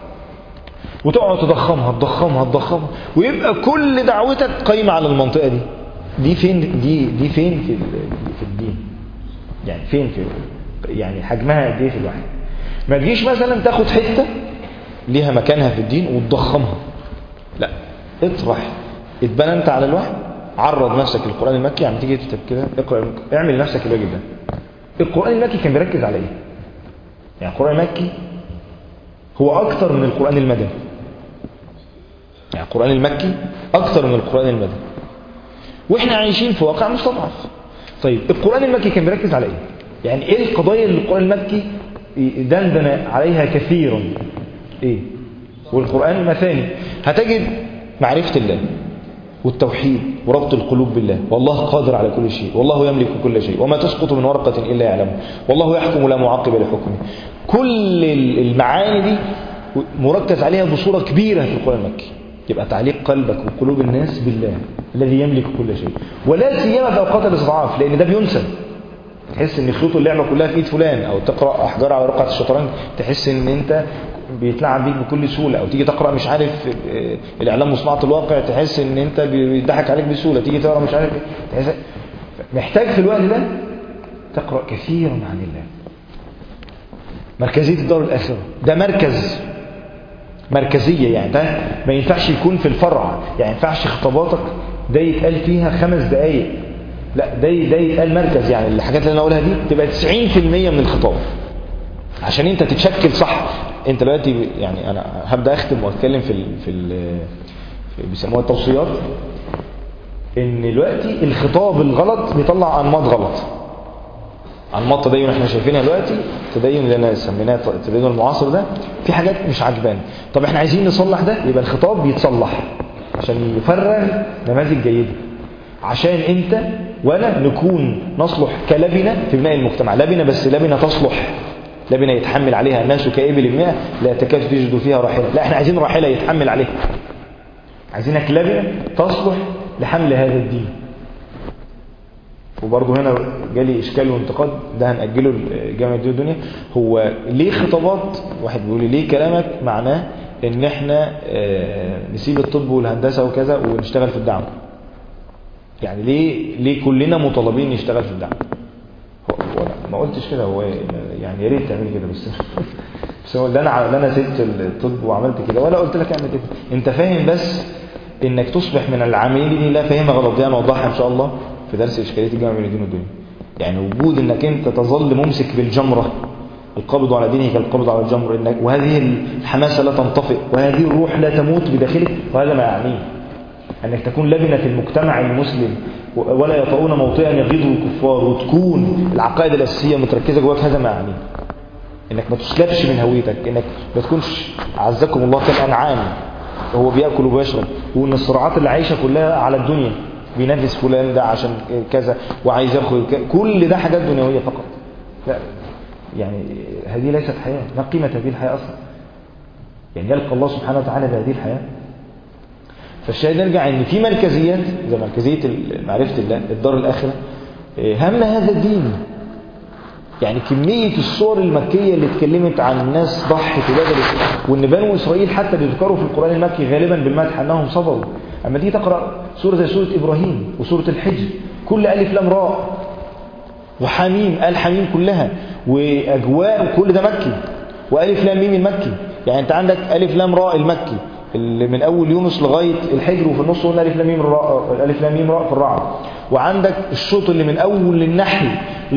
وتقعد تضخمها تضخمها تضخمها ويبقى كل دعوتك قايمة على المنطقة دي دي فين دي دي فين في في الدين يعني فين في يعني حجمها قد ايه في الوحي ما تجيش مثلا تاخد حتة ليها مكانها في الدين وتضخمها لا اطرح اتبنى انت على الوحي عرض نفسك للقرآن المكي يعني تيجي تكتب كده اقرأ اعمل لنفسك الواجب ده القرآن المكي كان بيركز على ايه يعني القرآن المكي هو أكثر من القرآن المدني يعني القرآن المكي أكثر من القرآن المدني وإحنا عايشين في واقع مستضعف طيب القرآن المكي كان بيركز على إيه؟ يعني إيه القضايا اللي القرآن المكي دندن عليها كثيرا إيه؟ والقرآن المثاني هتجد معرفة الله والتوحيد وربط القلوب بالله والله قادر على كل شيء والله يملك كل شيء وما تسقط من ورقة إلا يعلمه والله يحكم لا معقب لحكمه كل المعاني دي مركز عليها بصورة كبيرة في القرآن المكي يبقى تعليق قلبك وقلوب الناس بالله الذي يملك كل شيء ولا سيما في أوقات الاستضعاف لأن ده بينسى تحس ان خيوط اللعبه كلها في ايد فلان او تقرا احجار على رقعه الشطرنج تحس ان انت بيتلعب بيك بكل سهوله او تيجي تقرا مش عارف الاعلام وصناعه الواقع تحس ان انت بيضحك عليك بسهوله تيجي تقرا مش عارف تحس محتاج في الوقت ده تقرا كثيرا عن الله مركزيه الدار الاخره ده مركز مركزيه يعني ده ما ينفعش يكون في الفرع يعني ما ينفعش خطاباتك ده يتقال فيها خمس دقائق لا ده ده يتقال مركز يعني الحاجات اللي انا اقولها دي تبقى 90% من الخطاب عشان انت تتشكل صح انت دلوقتي يعني انا هبدا اختم واتكلم في ال في ال في بيسموها التوصيات ان دلوقتي الخطاب الغلط بيطلع انماط غلط انماط تدين احنا شايفينها دلوقتي التدين اللي انا سميناه التدين المعاصر ده في حاجات مش عجباني طب احنا عايزين نصلح ده يبقى الخطاب بيتصلح عشان يفرغ نماذج جيده عشان انت وانا نكون نصلح كلبنه في بناء المجتمع لبنه بس لبنه تصلح لبنه يتحمل عليها الناس كابل الماء لا تكاد تجد فيها راحله لا احنا عايزين راحله يتحمل عليها عايزينك لبنه تصلح لحمل هذا الدين وبرضه هنا جالي اشكال وانتقاد ده هنأجله لجامعة دي الدنيا هو ليه خطابات واحد بيقول لي ليه كلامك معناه ان احنا نسيب الطب والهندسة وكذا ونشتغل في الدعوة يعني ليه ليه كلنا مطالبين نشتغل في الدعوة هو ما قلتش كده هو يعني يا ريت تعمل كده بس بس هو ده انا ده انا سبت الطب وعملت كده ولا قلت لك اعمل كده انت فاهم بس انك تصبح من العاملين دي لا فاهمها غلط دي انا اوضحها ان شاء الله في درس اشكاليه الجامعه بين الدين والدنيا يعني وجود انك انت تظل ممسك بالجمره القبض على دينه كالقبض على الجمر إنك وهذه الحماسه لا تنطفئ وهذه الروح لا تموت بداخلك وهذا ما يعنيه انك تكون لبنه في المجتمع المسلم ولا يطؤون موطئا يغيظ الكفار وتكون العقائد الاساسيه متركزه جواك هذا ما يعنيه انك ما تسلبش من هويتك انك ما تكونش عزكم الله كالانعام وهو بياكل وبيشرب وان الصراعات اللي عايشه كلها على الدنيا بينافس فلان ده عشان كذا وعايز ياخد كل ده حاجات دنيويه فقط لا يعني هذه ليست حياه ما قيمه هذه الحياه اصلا يعني يلقى الله سبحانه وتعالى بهذه الحياه فالشاهد نرجع ان في مركزيات زي مركزيه معرفه الله الدار الاخره هم هذا الدين يعني كمية الصور المكية اللي اتكلمت عن الناس ضحت وبذلت وان بنو اسرائيل حتى بيذكروا في القرآن المكي غالبا بالمدح انهم صبروا اما تيجي تقرأ سورة زي سورة ابراهيم وسورة الحجر كل الف لام راء وحميم ال حميم كلها واجواء كل ده مكي والف لام ميم المكي يعني انت عندك الف لام راء المكي اللي من اول يونس لغايه الحجر وفي النص قلنا الف لام ميم راء الف لام ميم راء في الرعد وعندك الشوط اللي من اول النحل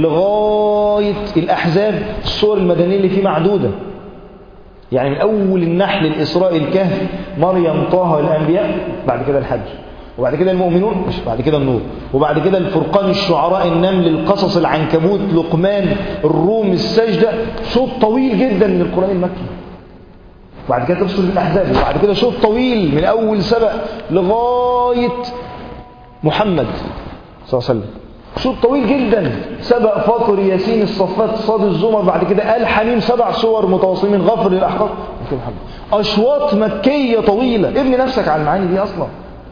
لغايه الاحزاب الصور المدنيه اللي فيه معدوده يعني من اول النحل الاسراء الكهف مريم طه الانبياء بعد كده الحج وبعد كده المؤمنون مش بعد كده النور وبعد كده الفرقان الشعراء النمل القصص العنكبوت لقمان الروم السجده شوط طويل جدا من القران المكي وبعد كده تفصل الأحزاب وبعد كده شوط طويل من أول سبق لغاية محمد صلى الله عليه وسلم شوط طويل جدا سبق فاطر ياسين الصفات صاد الزمر بعد كده آل حميم سبع صور متواصلين من غفر للأحقاف أشواط مكية طويلة ابني نفسك على المعاني دي أصلا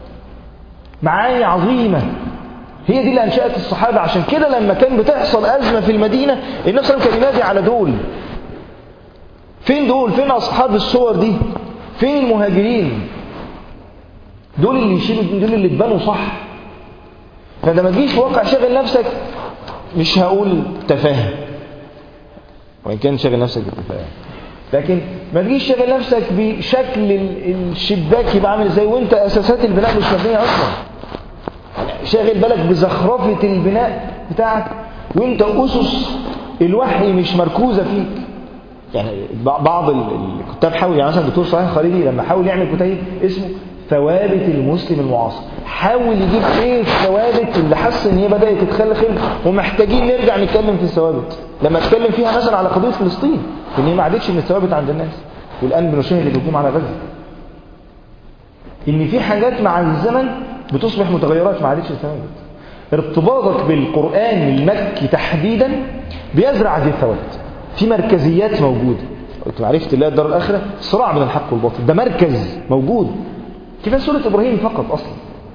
معاني عظيمة هي دي اللي أنشأت الصحابة عشان كده لما كان بتحصل أزمة في المدينة النبي صلى الله عليه وسلم كان ينادي على دول فين دول فين أصحاب الصور دي فين المهاجرين دول اللي يشيلوا دول اللي اتبنوا صح فانت ما تجيش واقع شغل نفسك مش هقول تفاهه وان كان شغل نفسك بالتفاهه لكن ما تجيش شغل نفسك بشكل الشباك يبقى عامل ازاي وانت اساسات البناء مش مبنيه اصلا شاغل بالك بزخرفه البناء بتاعك وانت اسس الوحي مش مركوزه فيك يعني بعض الكتاب حاول يعني مثلا الدكتور صالح خالدي لما حاول يعمل كتيب اسمه ثوابت المسلم المعاصر حاول يجيب ايه الثوابت اللي حس ان هي بدات تتخلخل ومحتاجين نرجع نتكلم في الثوابت لما اتكلم فيها مثلا على قضيه فلسطين ان هي ما عادتش من الثوابت عند الناس والان بنشاهد الهجوم على غزه ان في حاجات مع الزمن بتصبح متغيرات ما عادتش ثوابت ارتباطك بالقران المكي تحديدا بيزرع هذه الثوابت في مركزيات موجوده معرفه الله الدار الاخره صراع بين الحق والباطل ده مركز موجود كفايه سوره ابراهيم فقط اصلا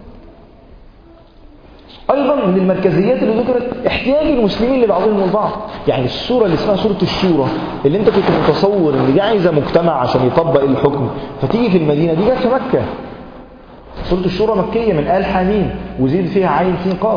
ايضا من المركزيات اللي ذكرت احتياج المسلمين لبعضهم البعض يعني السوره اللي اسمها سوره الشورى اللي انت كنت متصور ان دي عايزه مجتمع عشان يطبق الحكم فتيجي في المدينه دي جت في مكه سوره الشورى مكيه من ال حميم وزيد فيها عين سين قاف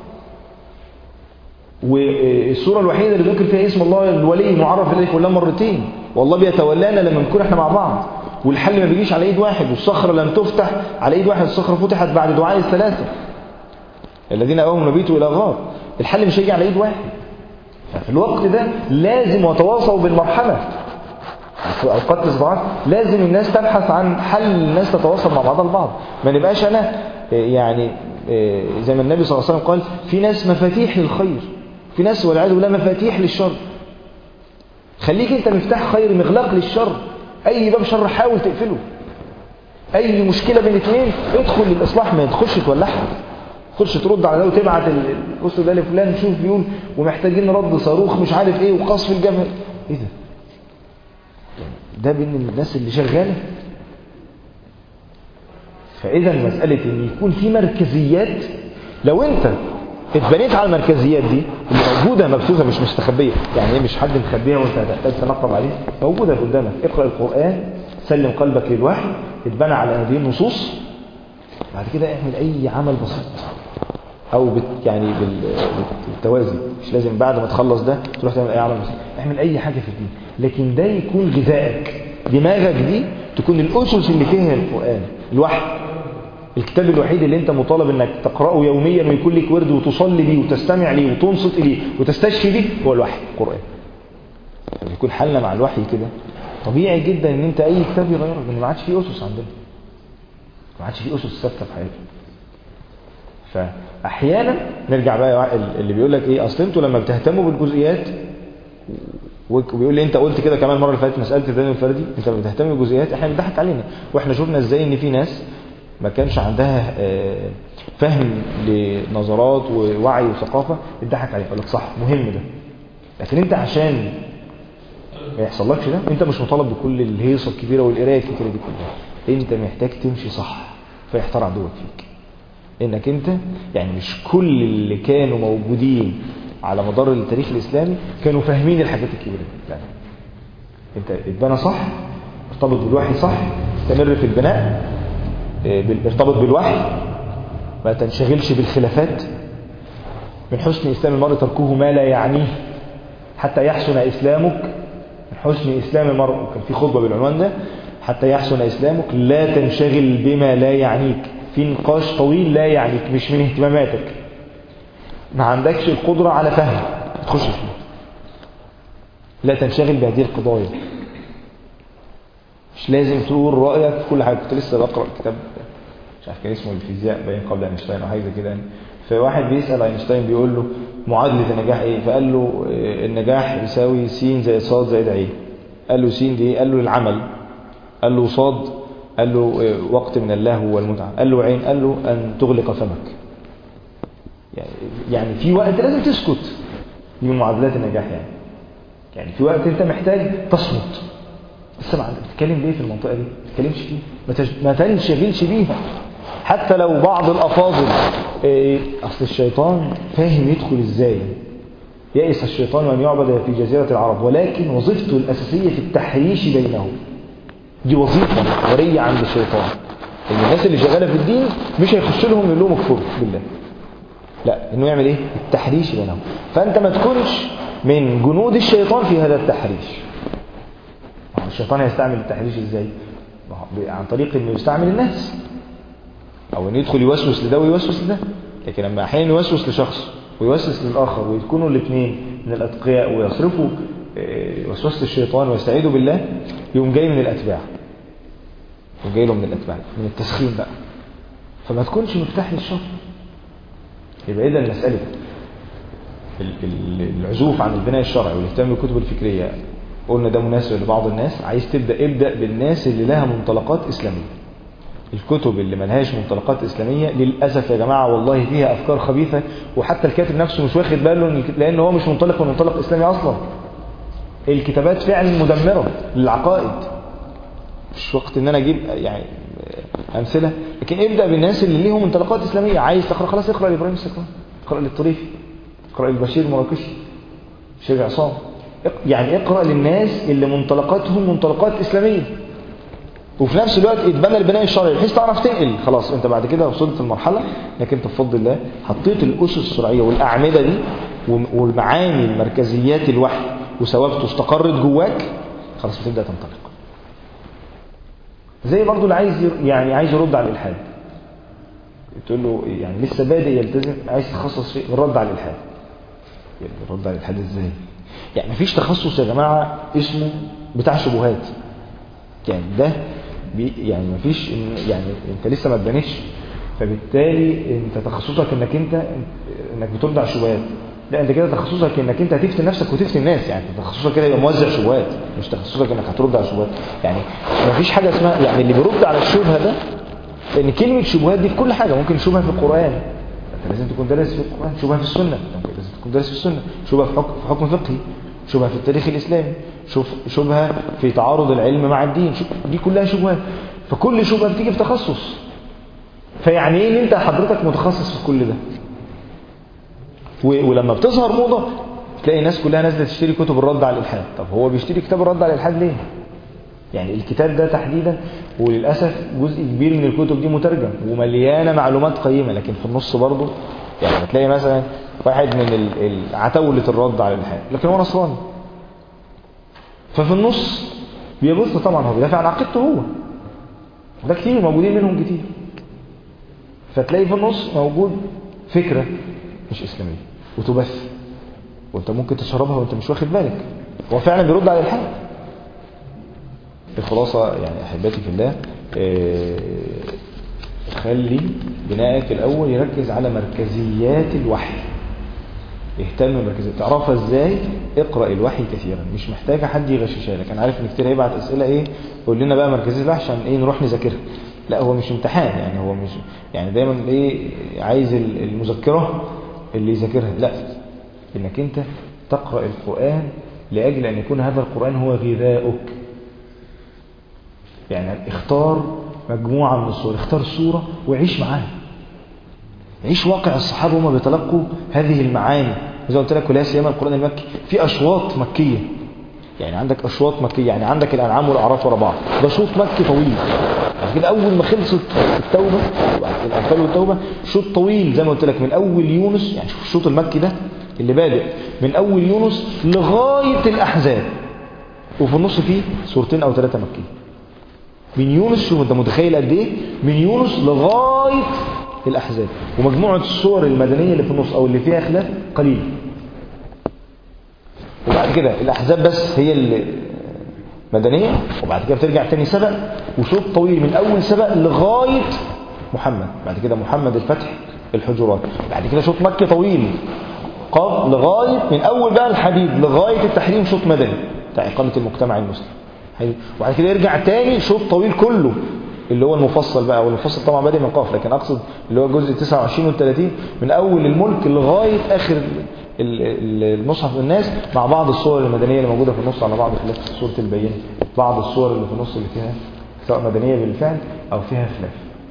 والسوره الوحيده اللي ذكر فيها اسم الله الولي معرف الالف واللام مرتين والله بيتولانا لما نكون احنا مع بعض والحل ما بيجيش على ايد واحد والصخره لم تفتح على ايد واحد الصخره فتحت بعد دعاء الثلاثه الذين اوهم نبيتوا الى غار الحل مش هيجي على ايد واحد في الوقت ده لازم وتواصوا بالمرحمة في أوقات الإصبعات لازم الناس تبحث عن حل الناس تتواصل مع بعضها البعض ما نبقاش أنا يعني زي ما النبي صلى الله عليه وسلم قال في ناس مفاتيح للخير في ناس والعياذ بالله مفاتيح للشر خليك انت مفتاح خير مغلاق للشر اي باب شر حاول تقفله اي مشكله بين اثنين ادخل للاصلاح ما تخش تولعها تخش ترد على ده وتبعت القصه ده لفلان شوف بيقول ومحتاجين رد صاروخ مش عارف ايه وقصف الجبهه ايه ده ده بين الناس اللي شغاله فاذا مساله ان يكون في مركزيات لو انت اتبنيت على المركزيات دي اللي موجودة مبثوثة مش مستخبية يعني ايه مش حد مخبيها وانت هتحتاج تنقب عليها موجودة قدامك اقرأ القرآن سلم قلبك للوحي اتبنى على هذه النصوص بعد كده اعمل اي عمل بسيط او بت يعني بالتوازي مش لازم بعد ما تخلص ده تروح تعمل اي عمل بسيط اعمل اي حاجة في الدين لكن ده يكون غذائك دماغك دي تكون الاسس اللي فيها القرآن الوحي الكتاب الوحيد اللي انت مطالب انك تقرأه يوميا ويكون لك ورد وتصلي بيه وتستمع ليه وتنصت اليه وتستشفي بيه هو الوحي القرآن يكون حالنا مع الوحي كده طبيعي جدا ان انت اي كتاب يغيرك لان ما عادش فيه اسس عندنا ما عادش فيه اسس ثابته في حياتنا فاحيانا نرجع بقى اللي بيقول لك ايه اصل انتوا لما بتهتموا بالجزئيات وبيقول لي انت قلت كده كمان المره اللي فاتت مساله الدين الفردي انت لما بتهتم بالجزئيات احنا بنضحك علينا واحنا شفنا ازاي ان في ناس ما كانش عندها فهم لنظرات ووعي وثقافة اتضحك عليه يقول لك صح مهم ده لكن انت عشان ما يحصلكش ده انت مش مطالب بكل الهيصة الكبيرة والقراية الكتيرة دي كلها انت محتاج تمشي صح فيحتار عدوك فيك انك انت يعني مش كل اللي كانوا موجودين على مدار التاريخ الاسلامي كانوا فاهمين الحاجات الكبيرة دي لا انت اتبنى صح ارتبط بالوحي صح استمر في البناء ارتبط بالوحي ما تنشغلش بالخلافات من حسن إسلام المرء تركه ما لا يعنيه حتى يحسن إسلامك من حسن إسلام المرء كان في خطبة بالعنوان ده حتى يحسن إسلامك لا تنشغل بما لا يعنيك في نقاش طويل لا يعنيك مش من اهتماماتك ما عندكش القدرة على فهم تخش فيه لا تنشغل بهذه القضايا مش لازم تقول رأيك في كل حاجة كنت لسه بقرأ كتاب مش عارف كان اسمه الفيزياء باين قبل اينشتاين او حاجه زي كده يعني فواحد بيسأل اينشتاين بيقول له معادلة النجاح ايه فقال له النجاح يساوي س زائد ص زائد ع قال له س دي ايه قال له العمل قال له صاد قال له وقت من اللهو والمتعة قال له عين قال له أن تغلق فمك يعني يعني في وقت لازم تسكت دي من معادلات النجاح يعني يعني في وقت انت محتاج تصمت بس ما بتتكلم ليه في المنطقة دي ما تتكلمش فيه ما, تج... ما تنشغلش بيها حتى لو بعض الأفاضل إيه أصل الشيطان فاهم يدخل إزاي يئس الشيطان أن يعبد في جزيرة العرب ولكن وظيفته الأساسية في التحريش بينهم دي وظيفة ورية عند الشيطان إن الناس اللي شغالة في الدين مش هيخش لهم يقول لهم اكفروا بالله لا إنه يعمل إيه التحريش بينهم فأنت ما تكونش من جنود الشيطان في هذا التحريش الشيطان هيستعمل التحريش ازاي عن طريق انه يستعمل الناس او انه يدخل يوسوس لده ويوسوس لده لكن لما احيانا يوسوس لشخص ويوسوس للاخر ويكونوا الاثنين من الاتقياء ويصرفوا وسوسه الشيطان ويستعيذوا بالله يقوم جاي من الاتباع يقوم جاي له من الاتباع من التسخين بقى فما تكونش مفتاح للشر يبقى اذا المساله العزوف عن البناء الشرعي والاهتمام بالكتب الفكريه قلنا ده مناسب لبعض الناس عايز تبدأ ابدأ بالناس اللي لها منطلقات إسلامية الكتب اللي ملهاش منطلقات إسلامية للأسف يا جماعة والله فيها أفكار خبيثة وحتى الكاتب نفسه مش واخد باله لأن هو مش منطلق من منطلق إسلامي أصلا الكتابات فعلا مدمرة للعقائد مش وقت ان انا اجيب يعني امثله لكن ابدا بالناس اللي ليهم منطلقات اسلاميه عايز تقرا خلاص اقرا لابراهيم السكران اقرا للطريفي اقرا للبشير المراكشي شيخ عصام يعني اقرأ للناس اللي منطلقاتهم منطلقات إسلامية وفي نفس الوقت اتبنى البناء الشرعي بحيث تعرف تنقل خلاص انت بعد كده وصلت المرحلة انك انت بفضل الله حطيت الأسس الشرعية والأعمدة دي والمعاني المركزيات الوحي وثوابته استقرت جواك خلاص بتبدأ تنطلق زي برضو اللي عايز يعني عايز يرد على الإلحاد تقول له يعني لسه بادئ يلتزم عايز تخصص في الرد على الإلحاد يعني الرد على الالحاد ازاي يعني مفيش تخصص يا جماعه اسمه بتاع شبهات يعني ده بي يعني مفيش إن- يعني انت لسه ما اتبنيتش فبالتالي انت تخصصك انك انت انك بترد على الشبهات لا انت كده تخصصك انك انت هتفتي نفسك وتفتي الناس يعني انت تخصصك كده يبقى موزع شبهات مش تخصصك انك هترد على الشبهات يعني مفيش حاجه اسمها يعني اللي بيرد على الشبهه ده لان كلمه شبهات دي في كل حاجه ممكن شبهه في القران انت لازم تكون دارس في القران شبهه في السنه انت لازم تكون دارس في السنه شبهه في حكم في حكم فقهي شبهه في التاريخ الاسلامي شوف شبهه في تعارض العلم مع الدين شوف- دي كلها شبهات فكل شبهه بتيجي في تخصص فيعني ايه ان انت حضرتك متخصص في كل ده و- ولما بتظهر موضه تلاقي الناس كلها نازله تشتري كتب الرد على الالحاد طب هو بيشتري كتاب الرد على الالحاد ليه يعني الكتاب ده تحديدا وللاسف جزء كبير من الكتب دي مترجم ومليانه معلومات قيمه لكن في النص برضه يعني هتلاقي مثلا واحد من ال- ال- عتاوله الرد على الالحاد لكن هو نصراني ففي النص بيبص طبعا هو بيدافع عن عقيدته هو ده كتير موجودين منهم كتير فتلاقي في النص موجود فكرة مش إسلامية وتبث وانت ممكن تشربها وانت مش واخد بالك هو فعلا بيرد على الحق الخلاصة يعني أحبتي في الله آه، خلي بنائك الأول يركز على مركزيات الوحي اهتم بمركزيات تعرفها ازاي اقرأ الوحي كثيرا مش محتاجة حد يغششها لك انا عارف ان كتير هيبعت اسئلة ايه قول لنا بقى مركزية الوحي عشان ايه نروح نذاكرها لا هو مش امتحان يعني هو مش يعني دايما ايه عايز ال- المذكرة اللي يذاكرها لا انك انت تقرأ القرآن لأجل أن يكون هذا القرآن هو غذاؤك يعني اختار مجموعة من الصور اختار صورة وعيش معاها عيش واقع الصحابة وهم بيتلقوا هذه المعاني زي ما قلت لك ولا سيما القرآن المكي في أشواط مكية يعني عندك أشواط مكية يعني عندك الأنعام والأعراف ورا بعض ده شوط مكي طويل بعد كده أول ما خلصت التوبة وبعد كده الأنفال والتوبة شوط طويل زي ما قلت لك من أول يونس يعني شوف الشوط المكي ده اللي بادئ من أول يونس لغاية الأحزاب وفي النص فيه سورتين أو ثلاثة مكية من يونس شوف انت متخيل قد ايه من يونس لغايه الاحزاب ومجموعه الصور المدنيه اللي في النص او اللي فيها خلاف قليله وبعد كده الاحزاب بس هي اللي مدنيه وبعد كده بترجع تاني سبق وشوط طويل من اول سبق لغايه محمد بعد كده محمد الفتح الحجرات بعد كده شوط مكي طويل قاف لغايه من اول بقى الحديد لغايه التحريم شوط مدني بتاع اقامه المجتمع المسلم حلو وبعد كده يرجع تاني شوط طويل كله اللي هو المفصل بقى والمفصل طبعا بادئ من قاف لكن اقصد اللي هو جزء 29 وال 30 من اول الملك لغايه اخر ال- ال- المصحف الناس مع بعض الصور المدنيه اللي موجوده في النص على بعض خلاف سوره البينه بعض الصور اللي في النص اللي فيها سواء مدنيه بالفعل او فيها خلاف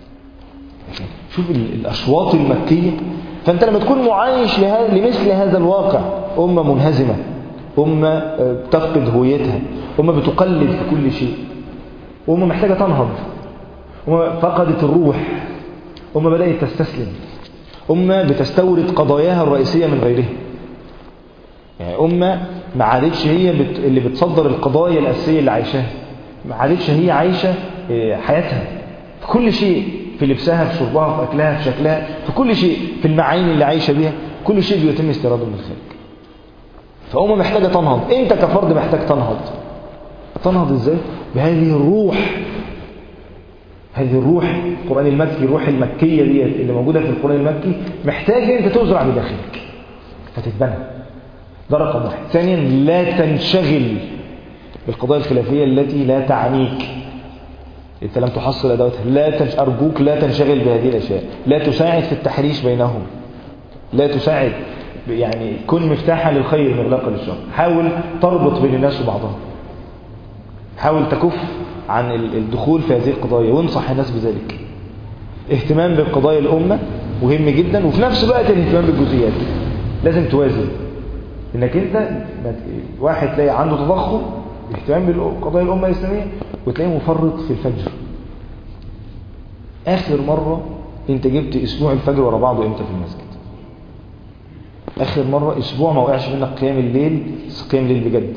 شوف ال- الاشواط المكيه فانت لما تكون معايش لها- لمثل هذا الواقع امه منهزمه امه آه، تفقد هويتها امه بتقلد في كل شيء امه محتاجه تنهض امه فقدت الروح امه بدات تستسلم امه بتستورد قضاياها الرئيسيه من غيرها يعني امه ما عادتش هي بت... اللي بتصدر القضايا الاساسيه اللي عايشاها ما عادتش هي عايشه آه، حياتها في كل شيء في لبسها في شربها في اكلها في شكلها في كل شيء في المعاني اللي عايشه بيها كل شيء بيتم استيراده من الخارج فأمة محتاجة تنهض أنت كفرد محتاج تنهض تنهض إزاي؟ بهذه الروح هذه الروح القرآن المكي الروح المكية دي اللي موجودة في القرآن المكي محتاج أنت تزرع بداخلك فتتبنى ده رقم واحد ثانيا لا تنشغل بالقضايا الخلافية التي لا تعنيك انت لم تحصل ادواتها لا تنش... ارجوك لا تنشغل بهذه الاشياء لا تساعد في التحريش بينهم لا تساعد يعني كن مفتاحا للخير مغلقا للشر حاول تربط بين الناس وبعضهم حاول تكف عن ال- الدخول في هذه القضايا وانصح الناس بذلك اهتمام بقضايا الأمة مهم جدا وفي نفس الوقت الاهتمام بالجزئيات لازم توازن انك انت ما ت- واحد تلاقي عنده تضخم اهتمام بقضايا الأمة الإسلامية وتلاقيه مفرط في الفجر آخر مرة انت جبت اسبوع الفجر ورا بعضه امتى في المسجد آخر مرة أسبوع ما وقعش منك قيام الليل بس قيام الليل بجد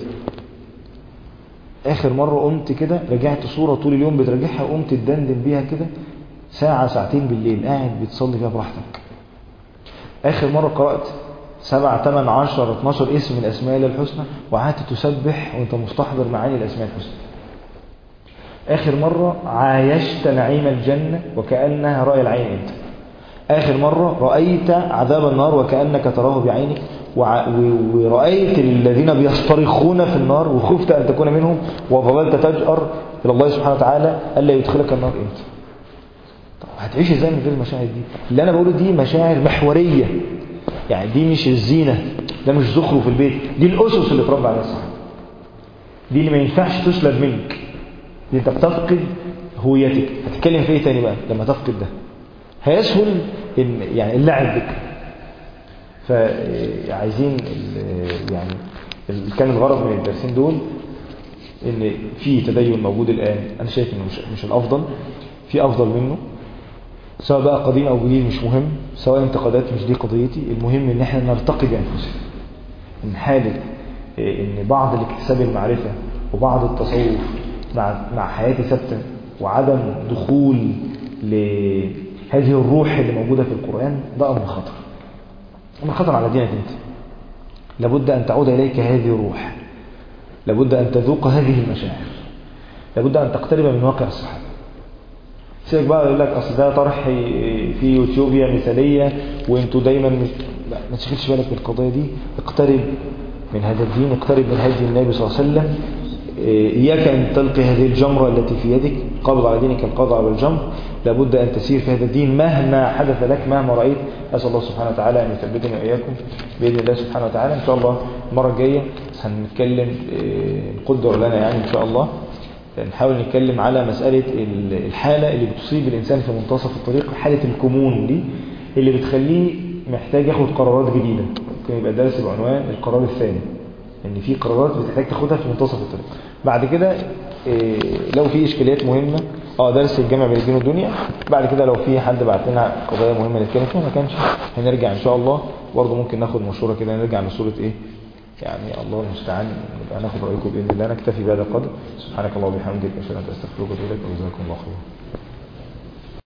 آخر مرة قمت كده رجعت صورة طول اليوم بترجعها وقمت تدندن بيها كده ساعة ساعتين بالليل قاعد بتصلي فيها براحتك آخر مرة قرأت سبع تمن عشر 12 اسم من الأسماء الله الحسنى وقعدت تسبح وانت مستحضر معاني الأسماء الحسنى آخر مرة عايشت نعيم الجنة وكأنها رأي العين انت آخر مرة رأيت عذاب النار وكأنك تراه بعينك وع- و- ورأيت الذين بيصطرخون في النار وخفت أن تكون منهم وظللت تجأر إلى الله سبحانه وتعالى ألا يدخلك النار إمتى طب هتعيش ازاي من غير المشاعر دي اللي انا بقوله دي مشاعر محورية يعني دي مش الزينة ده مش زخرف البيت دي الأسس اللي اتربى عليها الصحابة دي اللي ما ينفعش تسلب منك دي انت بتفقد هويتك هتتكلم في ايه تاني بقى لما تفقد ده هيسهل ان يعني اللعب بك فعايزين ال- يعني ال- كان الغرض من الدرسين دول ان في تدين موجود الان انا شايف انه مش, مش الافضل في افضل منه سواء بقى قديم او جديد مش مهم سواء انتقادات مش دي قضيتي المهم ان احنا نرتقي بانفسنا ان حاله إيه، ان بعض الاكتساب المعرفه وبعض التصوف مع مع حياتي ثابته وعدم دخول لهذه الروح اللي موجوده في القران ده امر خطر امر خطر على دينك انت لابد ان تعود اليك هذه الروح لابد ان تذوق هذه المشاعر لابد ان تقترب من واقع الصحابه سيبك بقى يقول لك اصل ده طرح في يوتيوبيا مثاليه وانتوا دايما مش لا ما تشغلش بالك بالقضيه دي اقترب من هذا الدين اقترب من هدي النبي صلى الله عليه وسلم اياك ان تلقي هذه الجمره التي في يدك قبض على دينك القبض على الجمر لابد ان تسير في هذا الدين مهما حدث لك مهما رايت اسال الله سبحانه وتعالى ان يثبتني واياكم باذن الله سبحانه وتعالى ان شاء الله المره الجايه هنتكلم إيه، قدر لنا يعني ان شاء الله نحاول نتكلم على مسألة ال- الحالة اللي بتصيب الإنسان في منتصف الطريق حالة الكمون دي اللي بتخليه محتاج ياخد قرارات جديدة ممكن يبقى درس بعنوان القرار الثاني ان في قرارات بتحتاج تاخدها في منتصف الطريق بعد كده إيه، لو في اشكاليات مهمة اه درس الجامع بين الدين والدنيا بعد كده لو في حد بعت لنا قضايا مهمة نتكلم فيها ما كانش هنرجع ان شاء الله برضه ممكن ناخد مشورة كده نرجع لصورة ايه يعني الله المستعان نبقى ناخد رأيكم بإذن الله نكتفي بهذا القدر سبحانك اللهم وبحمدك أشهد أن لا إله إلا أنت أستغفرك وأتوب إليك وجزاكم الله خيرا